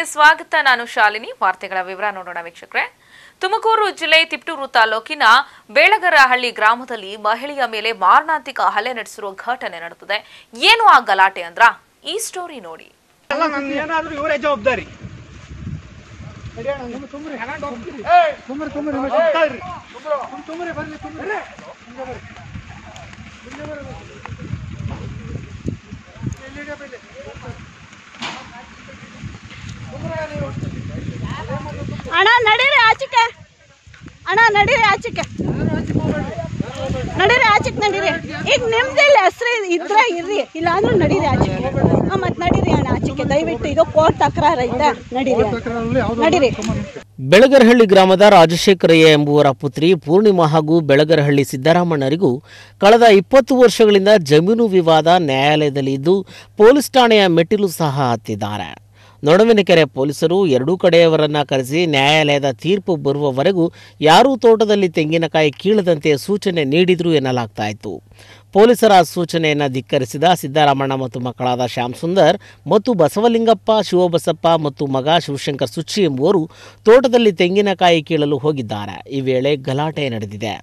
ಸ್ವಾಗತ ನಾನು ಶಾಲಿನಿ ವಾರ್ತೆಗಳ ವಿವರ ನೋಡೋಣ ವೀಕ್ಷಕರೇ ತುಮಕೂರು ಜಿಲ್ಲೆ ತಿಪ್ಟೂರು ತಾಲೂಕಿನ ಬೇಳಗರಹಳ್ಳಿ ಗ್ರಾಮದಲ್ಲಿ ಮಹಿಳೆಯ ಮೇಲೆ ಮಾರಣಾಂತಿಕ ಹಲ್ಲೆ ನಡೆಸಿರುವ ಘಟನೆ ನಡೆದಿದೆ ಏನು ಆ ಗಲಾಟೆ ಅಂದ್ರ ಈ ಸ್ಟೋರಿ ನೋಡಿ ಎಲ್ಲ ನಮ್ದು ಏನಾದ್ರೂ ಇವರೇ ಜವಾಬ್ದಾರಿ ಅಣ್ಣ ನಡೀರಿ ಆಚೆಗೆ ಅಣ್ಣ ನಡೀರಿ ಆಚೆಗೆ ನಡೀರಿ ಆಚೆಗೆ ನಡೀರಿ ಈಗ ನಿಮ್ದಿಲ್ಲ ಹೆಸ್ರು ಇದ್ರೆ ಇರ್ರಿ ಇಲ್ಲ ಅಂದ್ರೆ ನಡೀರಿ ಆಚೆಗೆ ಹಾಂ ಮತ್ತೆ ನಡೀರಿ ಅಣ್ಣ ಆಚೆಗೆ ದಯವಿಟ್ಟು ಇದು ಕೋರ್ಟ್ ತಕರಾರ ಐತೆ ನಡೀರಿ ನಡೀರಿ ಬೆಳಗರಹಳ್ಳಿ ಗ್ರಾಮದ ರಾಜಶೇಖರಯ್ಯ ಎಂಬುವರ ಪುತ್ರಿ ಪೂರ್ಣಿಮಾ ಹಾಗೂ ಬೆಳಗರಹಳ್ಳಿ ಸಿದ್ದರಾಮಣ್ಣರಿಗೂ ಕಳೆದ ಇಪ್ಪತ್ತು ವರ್ಷಗಳಿಂದ ಜಮೀನು ವಿವಾದ ನ್ಯಾಯಾಲಯದಲ್ಲಿ ಇದ್ದು ಪೊಲೀಸ್ ಠಾಣೆಯ ಮೆಟ್ಟಿಲು ಸಹ ಹತ್ತಿದ್ದಾರೆ ನೊಡವಿನಕೆರೆ ಪೊಲೀಸರು ಎರಡೂ ಕಡೆಯವರನ್ನ ಕರೆಸಿ ನ್ಯಾಯಾಲಯದ ತೀರ್ಪು ಬರುವವರೆಗೂ ಯಾರೂ ತೋಟದಲ್ಲಿ ತೆಂಗಿನಕಾಯಿ ಕೀಳದಂತೆ ಸೂಚನೆ ನೀಡಿದ್ರು ಎನ್ನಲಾಗ್ತಾ ಇತ್ತು ಪೊಲೀಸರ ಸೂಚನೆಯನ್ನು ಧಿಕ್ಕರಿಸಿದ ಸಿದ್ದರಾಮಣ್ಣ ಮತ್ತು ಮಕ್ಕಳಾದ ಶ್ಯಾಮ್ ಸುಂದರ್ ಮತ್ತು ಬಸವಲಿಂಗಪ್ಪ ಶಿವಬಸಪ್ಪ ಮತ್ತು ಮಗ ಶಿವಶಂಕರ್ ಸುಚ್ಚಿ ಎಂಬುವರು ತೋಟದಲ್ಲಿ ತೆಂಗಿನಕಾಯಿ ಕೀಳಲು ಹೋಗಿದ್ದಾರೆ ಈ ವೇಳೆ ಗಲಾಟೆ ನಡೆದಿದೆ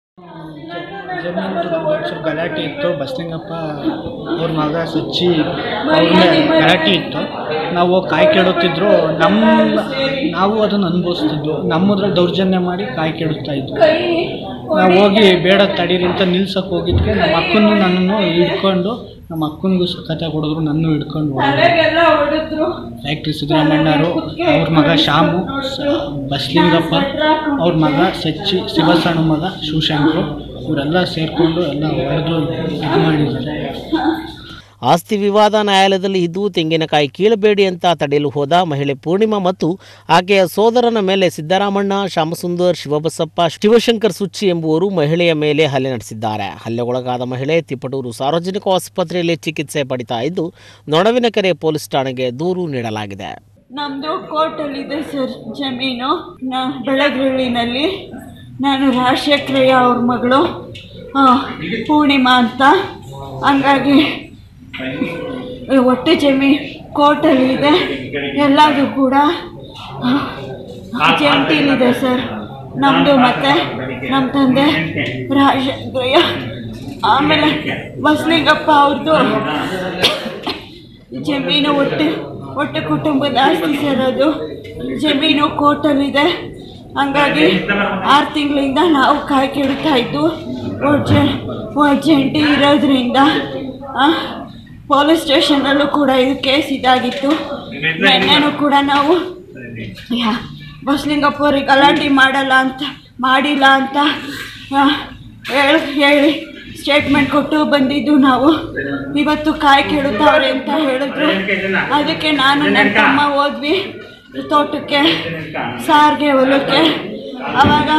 ಜಮೀನು ಸ್ವಲ್ಪ ಗಲಾಟೆ ಇತ್ತು ಬಸಲಿಂಗಪ್ಪ ಅವ್ರ ಮಗ ಸಚ್ಚಿ ಅವ್ರ ಮೇಲೆ ಗಲಾಟೆ ಇತ್ತು ನಾವು ಕಾಯಿ ಕೆಡುತ್ತಿದ್ರು ನಮ್ಮ ನಾವು ಅದನ್ನು ಅನುಭವಿಸ್ತಿದ್ವು ನಮ್ಮದ್ರಲ್ಲಿ ದೌರ್ಜನ್ಯ ಮಾಡಿ ಕಾಯಿ ಕೆಡುತ್ತಾ ಇದ್ವು ನಾವು ಹೋಗಿ ಬೇಡ ತಡೀರಿ ಅಂತ ನಿಲ್ಸಕ್ಕೆ ಹೋಗಿದ್ದಕ್ಕೆ ನಮ್ಮ ಅಕ್ಕನ್ನು ನನ್ನನ್ನು ಹಿಡ್ಕೊಂಡು ನಮ್ಮ ಅಕ್ಕನಿಗೂ ಕತೆ ಕೊಡಿದ್ರು ನನ್ನ ಹಿಡ್ಕೊಂಡು ಫ್ಯಾಕ್ಟ್ರಿ ಸಿದ್ದರಾಮಣ್ಣರು ಅವ್ರ ಮಗ ಶಾಮು ಸ- ಬಸ್ಲಿಂಗಪ್ಪ ಅವ್ರ ಮಗ ಸಚ್ಚಿ ಶಿವಸಣ್ಣ ಮಗ ಶಿವಶಂಕರು ಇವರೆಲ್ಲ ಸೇರಿಕೊಂಡು ಎಲ್ಲ ಹೊಡೆದು ಇದು ಮಾಡಿದ್ದಾರೆ ಆಸ್ತಿ ವಿವಾದ ನ್ಯಾಯಾಲಯದಲ್ಲಿ ಇದ್ದು ತೆಂಗಿನಕಾಯಿ ಕೀಳಬೇಡಿ ಅಂತ ತಡೆಯಲು ಹೋದ ಮಹಿಳೆ ಪೂರ್ಣಿಮಾ ಮತ್ತು ಆಕೆಯ ಸೋದರನ ಮೇಲೆ ಸಿದ್ದರಾಮಣ್ಣ ಶ್ಯಾಮಸುಂದರ್ ಶಿವಬಸಪ್ಪ ಶಿವಶಂಕರ್ ಸುಚ್ಚಿ ಎಂಬುವರು ಮಹಿಳೆಯ ಮೇಲೆ ಹಲ್ಲೆ ನಡೆಸಿದ್ದಾರೆ ಹಲ್ಲೆಗೊಳಗಾದ ಮಹಿಳೆ ತಿಪಟೂರು ಸಾರ್ವಜನಿಕ ಆಸ್ಪತ್ರೆಯಲ್ಲಿ ಚಿಕಿತ್ಸೆ ಪಡಿತಾ ಇದ್ದು ನೊಣವಿನಕೆರೆ ಪೊಲೀಸ್ ಠಾಣೆಗೆ ದೂರು ನೀಡಲಾಗಿದೆ ನಮ್ಮದು ಕೋರ್ಟಲ್ಲಿದೆ ಸರ್ ಜಮೀನು ನಾ ಬೆಳಗ್ರಳ್ಳಿನಲ್ಲಿ ನಾನು ರಾಜಶೇಖರಯ್ಯ ಅವ್ರ ಮಗಳು ಆ, ಪೂರ್ಣಿಮಾ ಅಂತ ಹಂಗಾಗಿ ಈ ಒಟ್ಟು ಜಮೀನು ಕೋರ್ಟಲ್ಲಿದೆ ಎಲ್ಲದೂ ಕೂಡ ಆ, ಜಂಟಿಲಿದೆ ಸರ್ ನಮ್ಮದು ಮತ್ತು ನಮ್ಮ ತಂದೆ ರಾಜಶೇಖರಯ್ಯ ಆಮೇಲೆ ಬಸ್ಲಿಂಗಪ್ಪ ಅವ್ರದ್ದು ಜಮೀನು ಒಟ್ಟು ಒಟ್ಟು ಕುಟುಂಬದ ಆಸ್ತಿ ಸರ್ ಅದು ಜಮೀನು ಕೋರ್ಟಲ್ಲಿದೆ ಹಂಗಾಗಿ ಆರು ತಿಂಗಳಿಂದ ನಾವು ಕಾಯಿ ಕೆಡುತ್ತಾ ಇದ್ದು ಒಡ್ ಒಡ್ ಜಂಟಿ ಇರೋದ್ರಿಂದ ಪೊಲೀಸ್ ಸ್ಟೇಷನಲ್ಲೂ ಕೂಡ ಇದು ಕೇಸ್ ಇದಾಗಿತ್ತು ನಿನ್ನೆನೂ ಕೂಡ ನಾವು ಯಾ ಬಸ್ಲಿಂಗಪ್ಪ ಅವ್ರಿಗೆ ಗಲಾಟೆ ಮಾಡಲ್ಲ ಅಂತ ಮಾಡಿಲ್ಲ ಅಂತ ಆ, ಹೇಳ್ ಹೇಳಿ ಸ್ಟೇಟ್ಮೆಂಟ್ ಕೊಟ್ಟು ಬಂದಿದ್ದು ನಾವು ಇವತ್ತು ಕಾಯಿ ಕೆಡುತ್ತವ್ರೆ ಅಂತ ಹೇಳಿದ್ರು ಅದಕ್ಕೆ ನಾನು ನನ್ನ ತಮ್ಮ ಹೋದ್ವಿ ತೋಟಕ್ಕೆ ಸಾರಿಗೆ ಹೊಲಕ್ಕೆ ಆವಾಗ